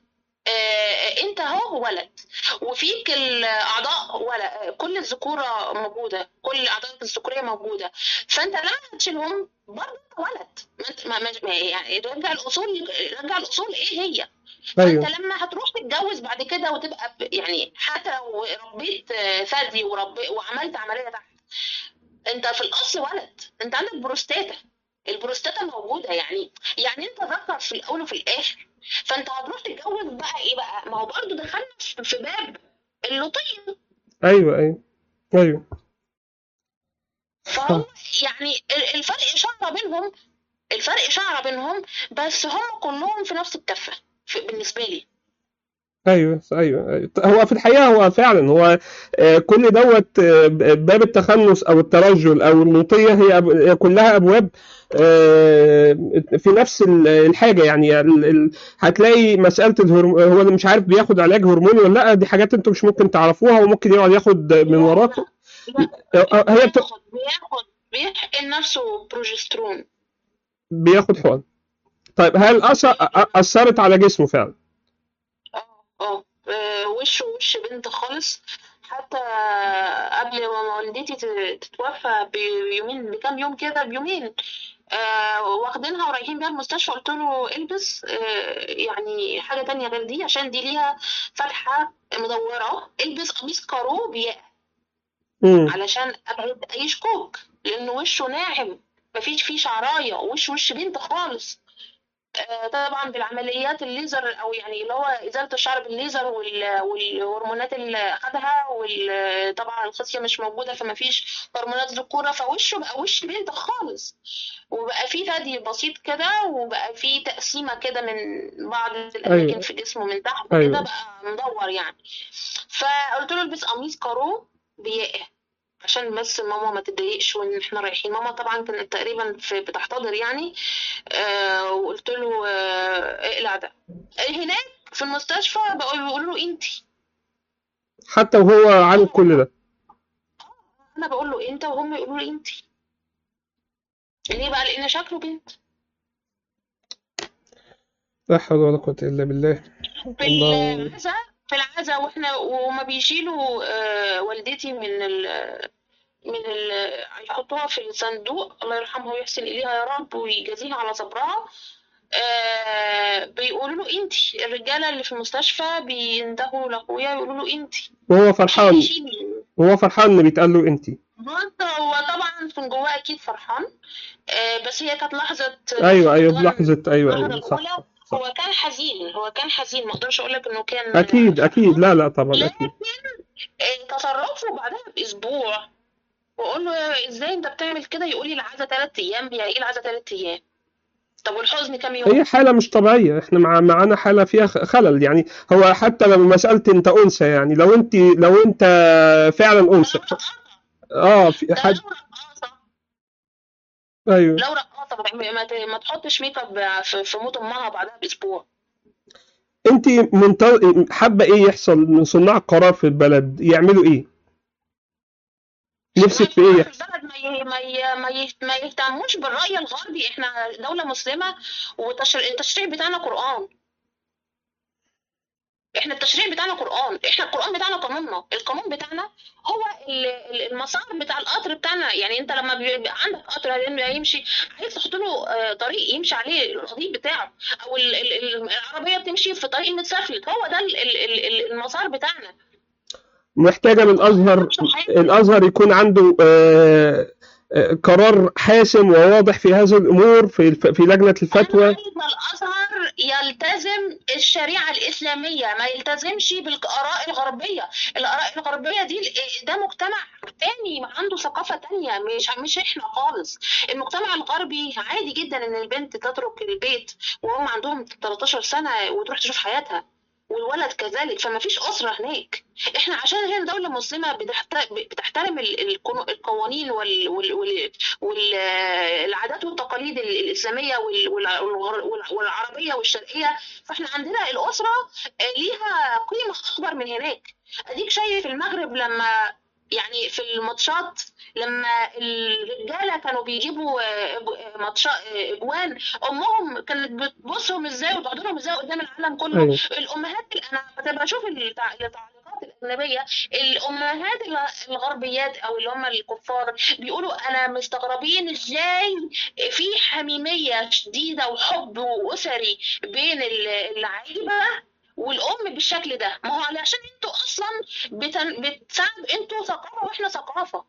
آه، انت هو ولد وفيك الاعضاء ولا كل الذكوره موجوده كل الاعضاء الذكوريه موجوده فانت لما هتشيلهم برضه انت ولد ما انت ما ما- ما- يعني رجع الاصول رجع الاصول ايه هي ايوه فانت لما هتروح تتجوز بعد كده وتبقى ب- يعني حتى لو ربيت آه، ثدي وربي وعملت عمليه تحت انت في الاصل ولد انت عندك بروستاتا البروستاتا موجوده يعني يعني انت ذكر في الاول وفي الاخر فانت هتروح تتجوز بقى ايه بقى ما هو برضه دخلنا في في باب اللطيف ايوه ايوه ايوه فهو يعني ال- الفرق شعره بينهم الفرق شعره بينهم بس هم كلهم في نفس الكفه في- بالنسبه لي ايوه ايوه أيوة. هو في الحقيقه هو فعلا هو آه، كل دوت آه، باب التخنث او الترجل او اللوطيه هي أب- هي كلها ابواب آه، في نفس ال- الحاجه يعني ال- ال- هتلاقي مساله الهرم... هو اللي مش عارف بياخد علاج هرموني ولا لا دي حاجات انتم مش ممكن تعرفوها وممكن يقعد ياخد من وراكم لا آه، هي بت... بياخد بياخد بيحقن نفسه بروجسترون بياخد حقن طيب هل أثر... أ- اثرت على جسمه فعلا اه اه آه، وشه وش بنت خالص حتى قبل ما والدتي ت- تتوفى بيومين بكام يوم كده بيومين آه واخدينها ورايحين بيها المستشفى قلت له البس آه يعني حاجة تانية غير دي عشان دي ليها فتحة مدورة البس قميص كارو بياء امم علشان ابعد اي شكوك لان وشه ناعم مفيش فيه شعرايه وش وش بنت خالص آه، طبعا بالعمليات الليزر او يعني اللي هو ازاله الشعر بالليزر وال- والهرمونات اللي اخدها وطبعا الخصيه مش موجوده فما فيش هرمونات ذكوره فوشه بقى وش بنت خالص وبقى فيه ثدي بسيط كده وبقى فيه تقسيمه كده من بعض الاماكن أيوة. في جسمه من تحت أيوة. كده بقى مدور يعني فقلت له البس قميص كارو بياقه عشان بس ماما ما تتضايقش وان احنا رايحين ماما طبعا كانت تقريبا في بتحتضر يعني آه وقلت له آه اقلع ده هناك في المستشفى بقوا بيقولوا له انتي حتى وهو عامل كل ده انا بقول له انت وهم يقولوا لي انتي ليه بقى لان شكله بنت لا حول ولا قوة إلا بالله في الله. العزاء في العزاء واحنا وما بيشيلوا آه، والدتي من ال من ال يحطوها في الصندوق الله يرحمها ويحسن إليها يا رب ويجازيها على صبرها آه بيقولوا له انتي الرجالة اللي في المستشفى بيندهوا لأخويا يقولوا له انتي وهو فرحان شيلي وهو فرحان إن بيتقال له أنت بص هو طبعا من جواه أكيد فرحان آه بس هي كانت لحظة أيوه أيوه طبعاً بلحظة أيوه الظهر أيوه صح الأولى صح هو كان حزين هو كان حزين ما اقدرش اقول لك انه كان أكيد أكيد لا لا طبعا لكن أكيد آه، تصرفه بعدها باسبوع واقول له ازاي انت بتعمل كده يقول لي العزا ثلاث ايام يعني ايه العزا ثلاث ايام طب والحزن كام يوم هي حالة مش طبيعية احنا مع معانا حالة فيها خ- خلل يعني هو حتى لما مسألة انت انثى يعني لو انت لو انت فعلا انثى اه في ده حد لو رقاصه ايوه لو رقاصه ما ما ت- ما تحطش ميك اب في في موت امها بعدها باسبوع انت منت... حابة ايه يحصل من صناع القرار في البلد يعملوا ايه نفسك في ايه في البلد ما ي- ما ي- ما ي- ما يهتموش بالرأي الغربي احنا دولة مسلمة والتشريع بتاعنا قرآن احنا التشريع بتاعنا قرآن احنا القرآن بتاعنا قانوننا القانون بتاعنا هو ال- ال- المسار بتاع القطر بتاعنا يعني انت لما بيبقى عندك قطر هيمشي عايز تحط له آه، طريق يمشي عليه القضيب بتاعه او ال- ال- ال- العربية بتمشي في طريق متسفلت هو ده ال- ال- ال- المسار بتاعنا محتاجة من الازهر الازهر يكون عنده آه، آه، قرار حاسم وواضح في هذه الامور في الف- في لجنة الفتوى أنا عايزة الأزهر يلتزم الشريعة الإسلامية ما يلتزمش بالآراء الغربية الآراء الغربية دي ده مجتمع تاني عنده ثقافة تانية مش مش إحنا خالص المجتمع الغربي عادي جدا إن البنت تترك البيت وهم عندهم 13 سنة وتروح تشوف حياتها والولد كذلك فما فيش أسرة هناك احنا عشان هنا دولة مسلمة بتحت- بتحترم ال- القانو- القوانين وال... وال... وال... والعادات والتقاليد ال- الإسلامية وال- وال- والغر- وال- والعربية والشرقية فاحنا عندنا الأسرة آه، ليها قيمة أكبر من هناك أديك شايف المغرب لما يعني في الماتشات لما الرجاله كانوا بيجيبوا آه، أج- آه، ماتشات آه، اجوان امهم كانت بتبصهم ازاي وتحضرهم ازاي قدام العالم كله ايوه الامهات انا كنت بشوف التع- التعليقات الاجنبيه الامهات الغ- الغربيات او اللي هم الكفار بيقولوا انا مستغربين ازاي في حميميه شديده وحب اسري بين ال- اللعيبه والام بالشكل ده ما هو علشان انتوا اصلا بتن... بتساعد انتوا ثقافه واحنا ثقافه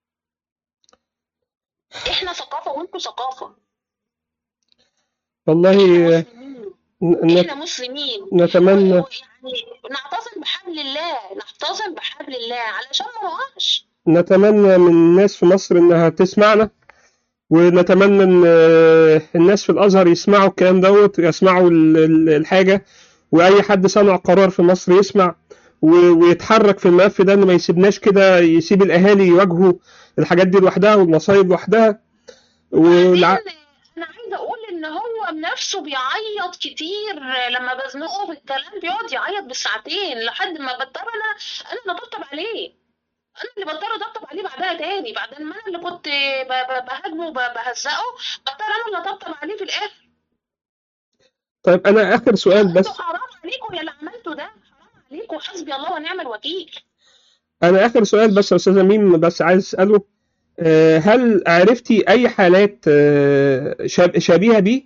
احنا ثقافه وانتوا ثقافه والله احنا آه، مسلمين ن- احنا نت- مسلمين نتمنى يعني نعتصم بحبل الله نعتصم بحبل الله علشان ما نقعش نتمنى من الناس في مصر انها تسمعنا ونتمنى ان آه، الناس في الازهر يسمعوا الكلام دوت ويسمعوا ال- ال- الحاجه واي حد صنع قرار في مصر يسمع و- ويتحرك في الملف ده ان ما يسيبناش كده يسيب الاهالي يواجهوا الحاجات دي لوحدها والمصايب لوحدها والع... بعدين انا عايزه اقول ان هو بنفسه بيعيط كتير لما بزنقه في الكلام بيقعد يعيط بالساعتين لحد ما بضطر انا انا اللي بطبطب عليه انا اللي بضطر اطبطب عليه بعدها تاني بعد ما انا اللي كنت ب- ب- بهاجمه وبهزقه بضطر انا اللي اطبطب عليه في الاخر طيب انا اخر سؤال بس انتوا حرام عليكم يا اللي عملته ده حرام عليكم حسبي الله ونعم الوكيل انا اخر سؤال بس يا استاذه ميم بس عايز اساله آه، هل عرفتي اي حالات آه، شاب- شبيهه بيه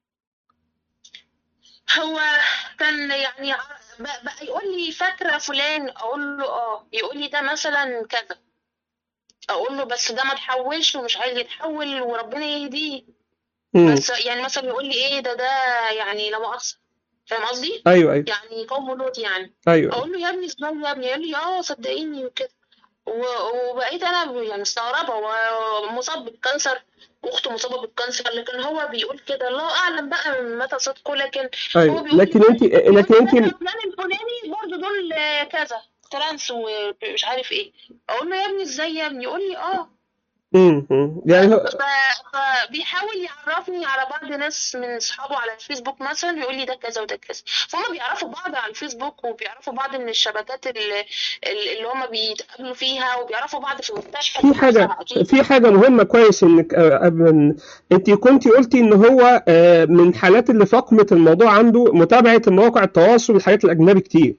هو كان يعني ع- بقى بقى يقول لي فاكرة فلان أقول له اه يقول لي ده مثلا كذا أقول له بس ده ما تحولش ومش عايز يتحول وربنا يهديه مم. بس يعني مثلا يقول لي ايه ده ده يعني لا مؤاخذة فاهم قصدي؟ ايوه ايوه يعني قوم لوط يعني ايوه أقول له يا ابني ازاي يا ابني يقول لي اه صدقيني وكده و- وبقيت انا يعني مستغربة هو مصاب بالكانسر واخته مصابة بالكانسر لكن هو بيقول كده الله اعلم بقى من متى صدقه لكن هو ايوه بيقول لكن لي انت بيقول لكن لي انت ده فلان الفلاني برضه دول آه، كذا ترانس ومش عارف ايه اقول له يا ابني ازاي يا ابني يقول لي اه مم. مم. يعني هو- ف- فبيحاول يعرفني على بعض ناس من اصحابه على الفيسبوك مثلا يقول لي ده كذا وده كذا فهم بيعرفوا بعض على الفيسبوك وبيعرفوا بعض من الشبكات اللي, اللي هم بيتقابلوا فيها وبيعرفوا بعض في المستشفى في حاجة أكيد. في حاجة مهمة كويس انك آه، قبل انت كنت قلتي ان هو آه، من الحالات اللي فاقمت الموضوع عنده متابعة مواقع التواصل والحاجات الأجنبي كتير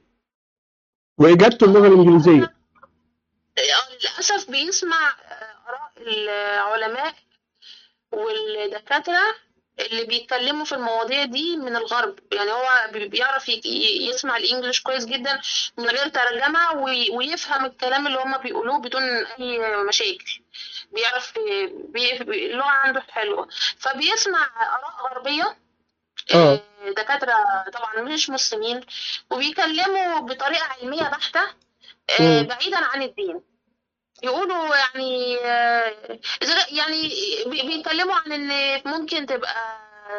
وإجابته اللغة الإنجليزية آه، للأسف بيسمع آه، آراء العلماء والدكاترة اللي بيتكلموا في المواضيع دي من الغرب يعني هو بي- بيعرف ي- ي- يسمع الإنجليش كويس جدا من غير ترجمة وي- ويفهم الكلام اللي هما بيقولوه بدون أي مشاكل بيعرف بي- بي- اللغة عنده حلوة فبيسمع آراء غربية آه. آه، دكاترة طبعا مش مسلمين وبيكلموا بطريقة علمية بحتة آه، مم. بعيدا عن الدين يقولوا يعني آه، إذا- يعني بي- بيتكلموا عن ان ممكن تبقى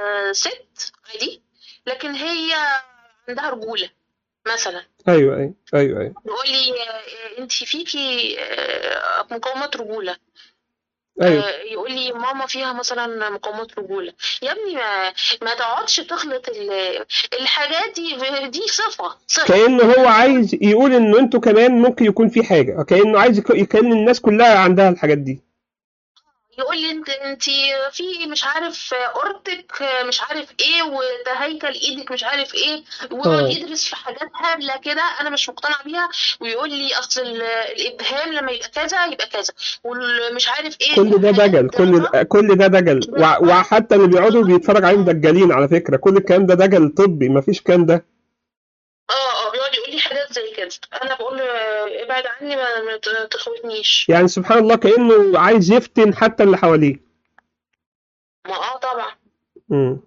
ست عادي لكن هي عندها رجولة مثلا أيوه أيوه أيوه أيوه يقول لي انت فيكي آه، مقاومات رجولة أيوه آه، يقول لي ماما فيها مثلا مقاومات رجولة يا ابني ما, ما تقعدش تخلط ال- الحاجات دي دي صفة صفة كأنه هو عايز يقول إنه أنتوا كمان ممكن يكون في حاجة كأنه عايز يك- يكلم الناس كلها عندها الحاجات دي يقول لي انت انت في مش عارف قرتك مش عارف ايه وده هيكل ايدك مش عارف ايه ويقعد اه. يدرس في حاجات هبله كده انا مش مقتنع بيها ويقول لي اصل ال- الابهام لما يبقى كذا يبقى كذا والمش عارف ايه كل ده حاجات دجل كل كده. كل ده دجل وع- وحتى اللي بيقعدوا بيتفرج عليهم دجالين على فكرة كل الكلام ده دجل طبي مفيش الكلام ده اه اه بيقعد يقول لي حاجات زي كده انا بقول له ابعد عني ما ما ت- تخوفنيش يعني سبحان الله كأنه عايز يفتن حتى اللي حواليه ما اه طبعا مم.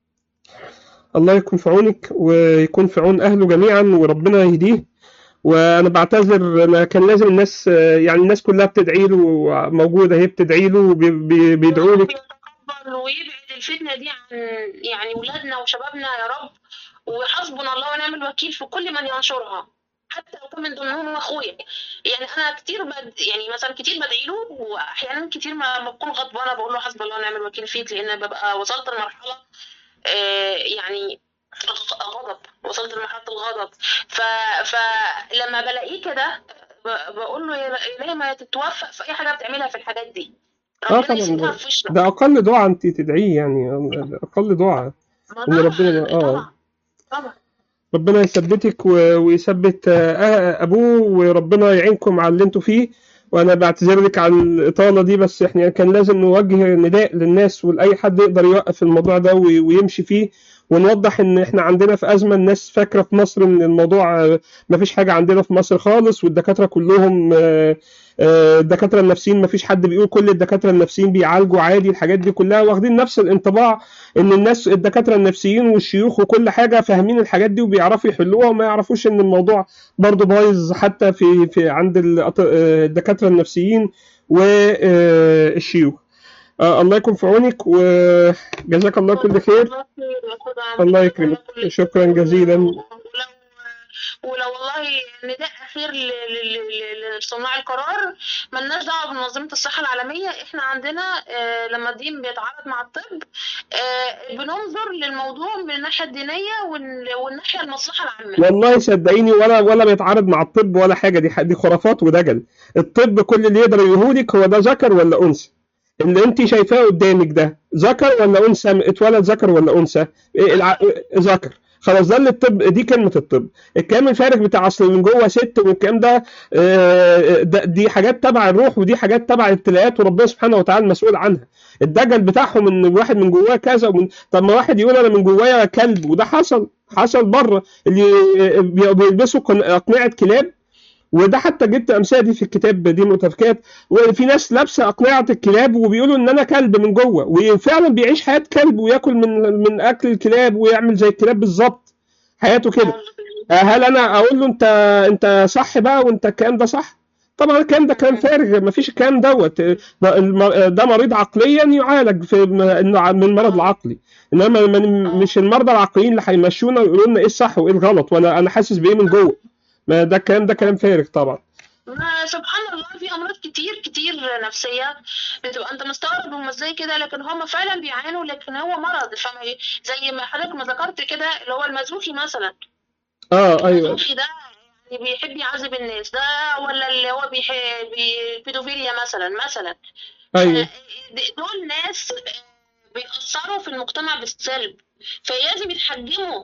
الله يكون في عونك ويكون في عون أهله جميعا وربنا يهديه وأنا بعتذر أنا كان لازم الناس يعني الناس كلها بتدعي له موجودة هي بتدعي له وبيدعوا لك يتقبل ويبعد الفتنة دي عن يعني ولادنا وشبابنا يا رب وحسبنا الله ونعم الوكيل في كل من ينشرها حتى لو كان من ضمنهم اخويا يعني انا كتير بد يعني مثلا كتير بدعي له واحيانا كتير ما ما بكون غضبانه بقول له حسبي الله ونعم الوكيل فيك لان ببقى وصلت لمرحله آه، يعني غضب وصلت لمرحله الغضب ف... فلما بلاقيه كده ب- بقول له يا إلهي ما تتوفق في اي حاجه بتعملها في الحاجات دي اه ربنا طبعا يسيبها ده, في وشنا ده أقل دعاء أنت تدعيه يعني أقل دعاء ما إن ربنا طبعا اه طبعا طبعا ربنا يثبتك و- ويثبت آه، ابوه وربنا يعينكم على اللي انتوا فيه وانا بعتذر لك على الاطاله دي بس احنا كان لازم نوجه نداء للناس ولاي حد يقدر يوقف الموضوع ده وي- ويمشي فيه ونوضح ان احنا عندنا في ازمه الناس فاكره في مصر ان الموضوع آه، مفيش حاجه عندنا في مصر خالص والدكاتره كلهم آه، آه، الدكاتره النفسيين مفيش حد بيقول كل الدكاتره النفسيين بيعالجوا عادي الحاجات دي كلها واخدين نفس الانطباع ان الناس الدكاتره النفسيين والشيوخ وكل حاجه فاهمين الحاجات دي وبيعرفوا يحلوها وما يعرفوش ان الموضوع برضه بايظ حتى في في عند الأط- آه، الدكاتره النفسيين والشيوخ آه، الله يكون في عونك وجزاك الله كل خير الله يكرمك شكرا جزيلا ولو ولو والله نداء اخير ل- ل- ل- لصناع القرار ملناش دعوه بمنظمه الصحه العالميه احنا عندنا آه، لما الدين بيتعارض مع الطب آه، بننظر للموضوع من الناحيه الدينيه وال- والناحيه المصلحه العامه والله صدقيني ولا ولا بيتعارض مع الطب ولا حاجه دي دي خرافات ودجل الطب كل اللي يقدر يقولهولك هو ده ذكر ولا انثى اللي انت شايفاه قدامك ده ذكر ولا انثى اتولد ذكر ولا انثى إيه الع... ذكر خلاص ده اللي الطب دي كلمه الطب الكلام الفارغ بتاع اصل من جوه ست والكلام ده آه، ده- دي حاجات تبع الروح ودي حاجات تبع الابتلاءات وربنا سبحانه وتعالى مسؤول عنها الدجل بتاعهم ان الواحد من جواه كذا ومن طب ما واحد يقول انا من جوايا كلب وده حصل حصل بره اللي بي- بيلبسوا قن- اقنعه كلاب وده حتى جبت امثله دي في الكتاب دي متفكات وفي ناس لابسه اقنعه الكلاب وبيقولوا ان انا كلب من جوه وفعلا بيعيش حياه كلب وياكل من من اكل الكلاب ويعمل زي الكلاب بالظبط حياته كده هل انا اقول له انت انت صح بقى وانت الكلام ده صح طبعا الكلام ده كلام فارغ مفيش الكلام دوت ده الم- ده مريض عقليا يعالج في م- إنه من المرض العقلي انما من- مش المرضى العقليين اللي هيمشونا ويقولوا لنا ايه الصح وايه الغلط وانا انا حاسس بايه من جوه ما ده الكلام ده كلام فارغ طبعا ما سبحان الله في امراض كتير كتير نفسيه بتبقى انت مستغرب هم ازاي كده لكن هم فعلا بيعانوا لكن هو مرض فما زي ما حضرتك ما ذكرت كده اللي هو المزوخي مثلا اه ايوه المزوخي ده يعني بيحب يعذب الناس ده ولا اللي هو بيحب بيدوفيليا مثلا مثلا ايوه آه، دول ناس آه، بيأثروا في المجتمع بالسلب فلازم يتحجموا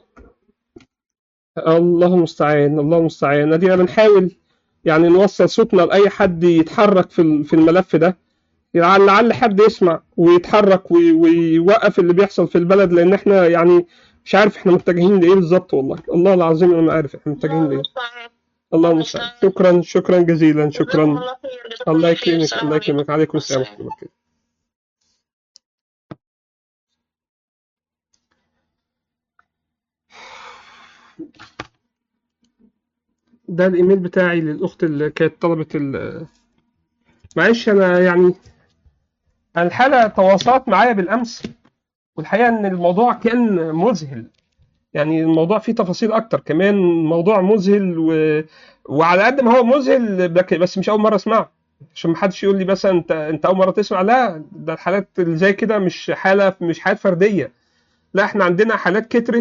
الله المستعان الله المستعان ادينا بنحاول يعني نوصل صوتنا لاي حد يتحرك في ال- في الملف ده لعل لعل حد يسمع ويتحرك وي- ويوقف اللي بيحصل في البلد لان احنا يعني مش عارف احنا متجهين لايه بالظبط والله الله العظيم انا ما عارف احنا متجهين الله لايه المستعان الله المستعان شكرا شكرا جزيلا جزاكم شكرا الله خير جزاكم الله خير. يكرمك السلام الله عليكم. يكرمك عليكم السلام السلام. ورحمه الله وبركاته ده الايميل بتاعي للاخت اللي كانت طلبت ال معلش انا يعني الحالة تواصلت معايا بالامس والحقيقة ان الموضوع كان مذهل يعني الموضوع فيه تفاصيل اكتر كمان موضوع مذهل و... وعلى قد ما هو مذهل بك- بس مش اول مرة اسمعه عشان ما حدش يقول لي بس انت انت اول مرة تسمع لا ده الحالات اللي زي كده مش حالة مش حالات فردية لا احنا عندنا حالات كترت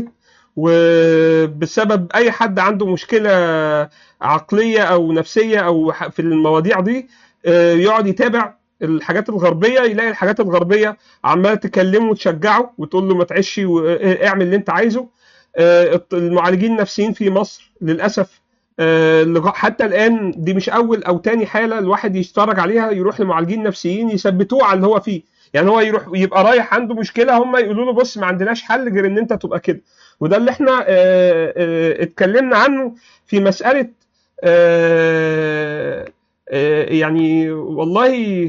وبسبب اي حد عنده مشكله عقليه او نفسيه او ح- في المواضيع دي آه، يقعد يتابع الحاجات الغربيه يلاقي الحاجات الغربيه عماله تكلمه وتشجعه وتقول له ما تعيش واعمل اللي انت عايزه آه، الط- المعالجين النفسيين في مصر للاسف آه، لغا- حتى الان دي مش اول او تاني حاله الواحد يتفرج عليها يروح لمعالجين نفسيين يثبتوه على اللي هو فيه يعني هو يروح يبقى رايح عنده مشكله هم يقولوا له بص ما عندناش حل غير ان انت تبقى كده وده اللي احنا آه، آه، اتكلمنا عنه في مساله آه، آه، يعني والله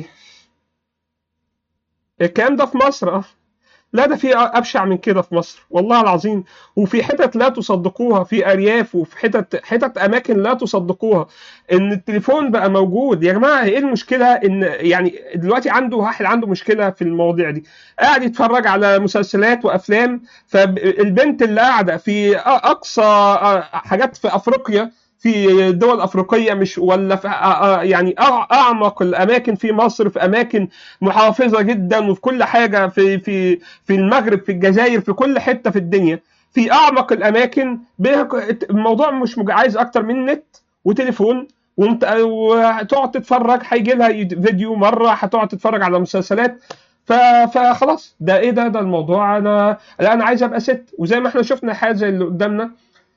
الكلام ده في مصر اه لا ده في ابشع من كده في مصر والله العظيم وفي حتت لا تصدقوها في ارياف وفي حتت حتت اماكن لا تصدقوها ان التليفون بقى موجود يا جماعه ايه المشكله ان يعني دلوقتي عنده واحد عنده مشكله في المواضيع دي قاعد يتفرج على مسلسلات وافلام فالبنت اللي قاعده في اقصى حاجات في افريقيا في دول افريقيه مش ولا في يعني اعمق الاماكن في مصر في اماكن محافظه جدا وفي كل حاجه في في في المغرب في الجزائر في كل حته في الدنيا في اعمق الاماكن الموضوع مش عايز اكتر من نت وتليفون وتقعد تتفرج هيجي لها فيديو مره هتقعد تتفرج على مسلسلات فخلاص ده ايه ده ده الموضوع انا لا انا عايز ابقى ست وزي ما احنا شفنا حاجه زي اللي قدامنا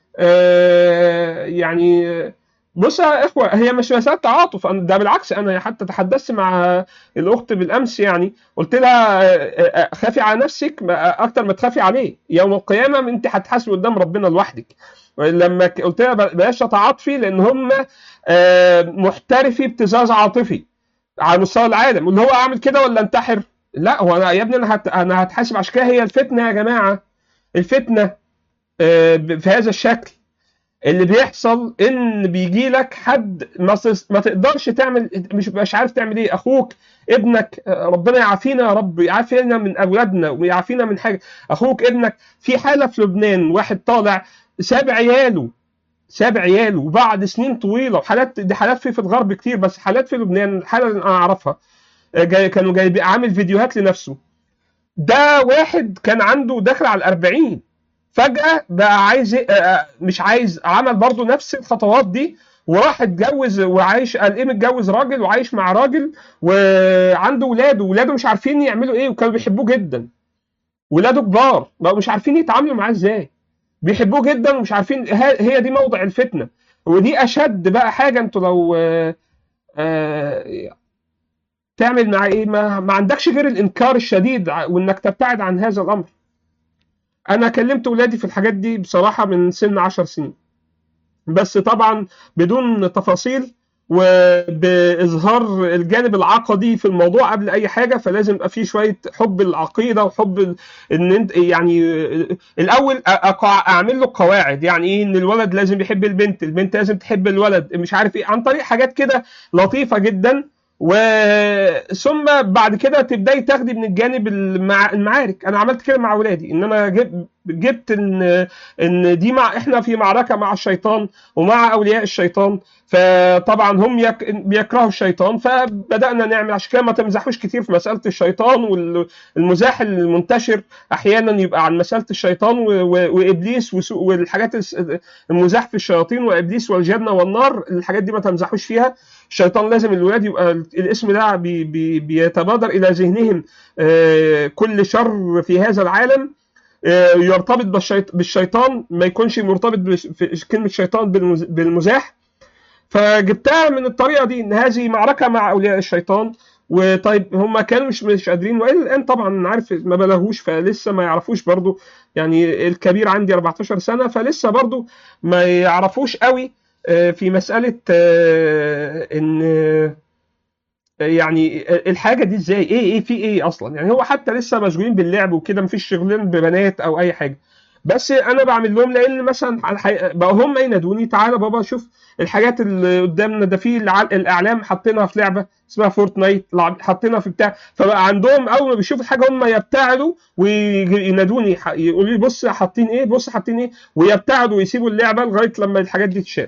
آه يعني بص يا اخوه هي مش مساله تعاطف ده بالعكس انا حتى تحدثت مع الاخت بالامس يعني قلت لها خافي على نفسك اكتر ما تخافي عليه يوم القيامه انت هتحاسبي قدام ربنا لوحدك لما قلت لها بلاش تتعاطفي لان هم محترفي ابتزاز عاطفي على مستوى العالم واللي هو اعمل كده ولا انتحر لا هو انا يا ابني انا هت... انا هتحاسب عشان كده هي الفتنه يا جماعه الفتنه في هذا الشكل اللي بيحصل ان بيجي لك حد ما, ما تقدرش تعمل مش مش عارف تعمل ايه اخوك ابنك ربنا يعافينا يا رب يعافينا من اولادنا ويعافينا من حاجه اخوك ابنك في حاله في لبنان واحد طالع ساب عياله ساب عياله وبعد سنين طويله وحالات دي حالات في في الغرب كتير بس حالات في لبنان الحاله اللي انا اعرفها جاي كانوا جايب عامل فيديوهات لنفسه ده واحد كان عنده داخل على الأربعين فجأة بقى عايز مش عايز عمل برضه نفس الخطوات دي وراح اتجوز وعايش قال ايه متجوز راجل وعايش مع راجل وعنده ولاده ولاده مش عارفين يعملوا ايه وكانوا بيحبوه جدا ولاده كبار بقوا مش عارفين يتعاملوا معاه ازاي بيحبوه جدا ومش عارفين هي دي موضع الفتنه ودي اشد بقى حاجه انتوا لو آآ آآ تعمل مع ايه ما, ما عندكش غير الانكار الشديد وانك تبتعد عن هذا الامر انا كلمت ولادي في الحاجات دي بصراحه من سن عشر سنين بس طبعا بدون تفاصيل وباظهار الجانب العقدي في الموضوع قبل اي حاجه فلازم يبقى في شويه حب العقيده وحب ان انت يعني الاول اعمل له قواعد يعني ايه ان الولد لازم يحب البنت البنت لازم تحب الولد مش عارف ايه عن طريق حاجات كده لطيفه جدا وثم بعد كده تبداي تاخدي من الجانب المع... المعارك انا عملت كده مع اولادي ان انا جب... جبت ان ان دي مع احنا في معركه مع الشيطان ومع اولياء الشيطان فطبعا هم يك... بيكرهوا الشيطان فبدانا نعمل عشان كده ما تمزحوش كتير في مساله الشيطان والمزاح المنتشر احيانا يبقى عن مساله الشيطان و... و... وابليس وسو... والحاجات المزاح في الشياطين وابليس والجنه والنار الحاجات دي ما تمزحوش فيها الشيطان لازم الولاد يبقى الاسم ده بي... بي... بيتبادر الى ذهنهم آه كل شر في هذا العالم يرتبط بالشيطان ما يكونش مرتبط بكلمة شيطان بالمزاح فجبتها من الطريقة دي إن هذه معركة مع أولياء الشيطان وطيب هم كانوا مش مش قادرين والى الان طبعا عارف ما بلغوش فلسه ما يعرفوش برضو يعني الكبير عندي 14 سنه فلسه برضو ما يعرفوش قوي في مساله ان يعني الحاجه دي ازاي ايه ايه في ايه اصلا يعني هو حتى لسه مشغولين باللعب وكده مفيش شغلين ببنات او اي حاجه بس انا بعمل لهم لان مثلا على الحقيقة بقى هم ينادوني تعالى بابا شوف الحاجات اللي قدامنا ده في الاعلام حاطينها في لعبه اسمها فورتنايت حاطينها في بتاع فبقى عندهم اول ما بيشوفوا الحاجه هم يبتعدوا وينادوني يقولوا لي بص حاطين ايه بص حاطين ايه ويبتعدوا ويسيبوا اللعبه لغايه لما الحاجات دي تتشال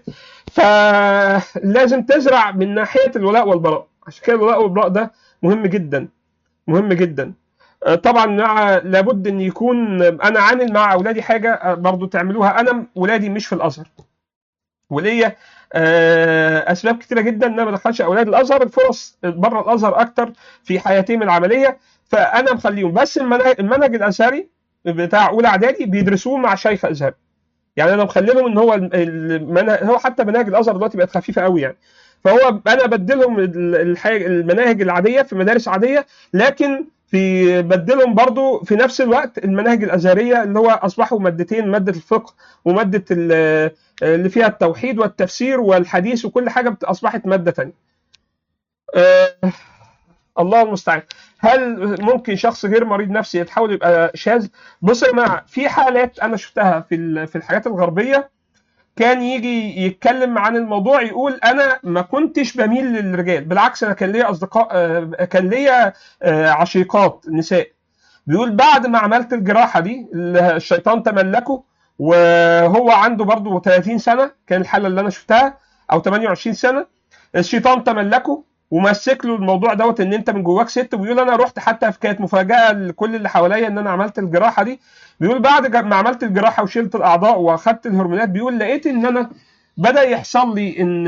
فلازم تزرع من ناحيه الولاء والبراء عشان كده الولاء والبراء ده مهم جدا مهم جدا طبعا مع لابد ان يكون انا عامل مع اولادي حاجه برضو تعملوها انا ولادي مش في الازهر وليا اسباب كتيره جدا ان انا ما ادخلش اولاد الازهر الفرص بره الازهر اكتر في حياتهم العمليه فانا مخليهم بس المنهج, المنهج الازهري بتاع اولى اعدادي بيدرسوه مع شيخ ازهري يعني انا مخليهم ان هو المنهج هو حتى مناهج الازهر دلوقتي بقت خفيفه قوي يعني فهو انا بدلهم المناهج العاديه في مدارس عاديه لكن في بدلهم برضو في نفس الوقت المناهج الازهريه اللي هو اصبحوا مادتين ماده الفقه وماده اللي فيها التوحيد والتفسير والحديث وكل حاجه اصبحت ماده ثانيه. أه الله المستعان. هل ممكن شخص غير مريض نفسي يتحول يبقى شاذ؟ بصوا يا جماعه في حالات انا شفتها في في الحاجات الغربيه كان يجي يتكلم عن الموضوع يقول انا ما كنتش بميل للرجال بالعكس انا كان ليا اصدقاء كان ليا عشيقات نساء بيقول بعد ما عملت الجراحه دي الشيطان تملكه وهو عنده برضه 30 سنه كان الحاله اللي انا شفتها او 28 سنه الشيطان تملكه ومسك له الموضوع دوت ان انت من جواك ست وبيقول انا رحت حتى كانت مفاجاه لكل اللي حواليا ان انا عملت الجراحه دي بيقول بعد ما عملت الجراحه وشلت الاعضاء واخدت الهرمونات بيقول لقيت ان انا بدا يحصل لي ان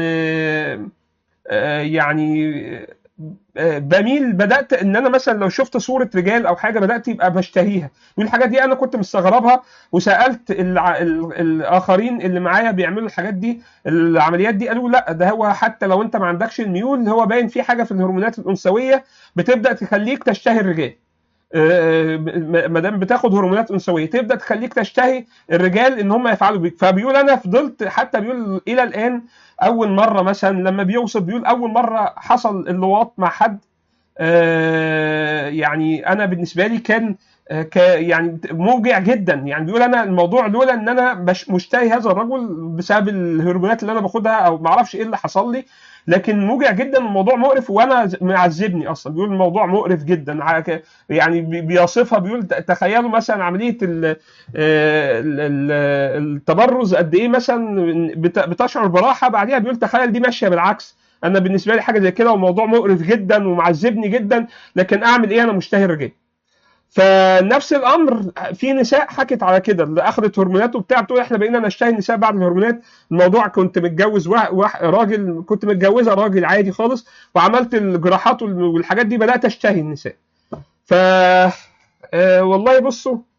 يعني بميل بدات ان انا مثلا لو شفت صوره رجال او حاجه بدات يبقى بشتهيها والحاجات دي انا كنت مستغربها وسالت الع... الاخرين اللي معايا بيعملوا الحاجات دي العمليات دي قالوا لا ده هو حتى لو انت ما عندكش الميول هو باين في حاجه في الهرمونات الانثويه بتبدا تخليك تشتهي الرجال ما دام بتاخد هرمونات انثويه تبدا تخليك تشتهي الرجال ان هم يفعلوا بيك فبيقول انا فضلت حتى بيقول الى الان اول مره مثلا لما بيوصف بيقول اول مره حصل اللواط مع حد يعني انا بالنسبه لي كان ك يعني موجع جدا يعني بيقول انا الموضوع لولا ان انا مش مشتهي هذا الرجل بسبب الهرمونات اللي انا باخدها او ما اعرفش ايه اللي حصل لي لكن موجع جدا الموضوع مقرف وانا معذبني اصلا بيقول الموضوع مقرف جدا يعني بيصفها بيقول تخيلوا مثلا عمليه التبرز قد ايه مثلا بتشعر براحه بعديها بيقول تخيل دي ماشيه بالعكس انا بالنسبه لي حاجه زي كده والموضوع مقرف جدا ومعذبني جدا لكن اعمل ايه انا مشتهي الرجال فنفس الامر في نساء حكت على كده اللي اخذت هرمونات وبتاع بتقول احنا بقينا نشتهي النساء بعد الهرمونات الموضوع كنت متجوز واحد راجل كنت متجوزه راجل عادي خالص وعملت الجراحات والحاجات دي بدات اشتهي النساء ف آه والله بصوا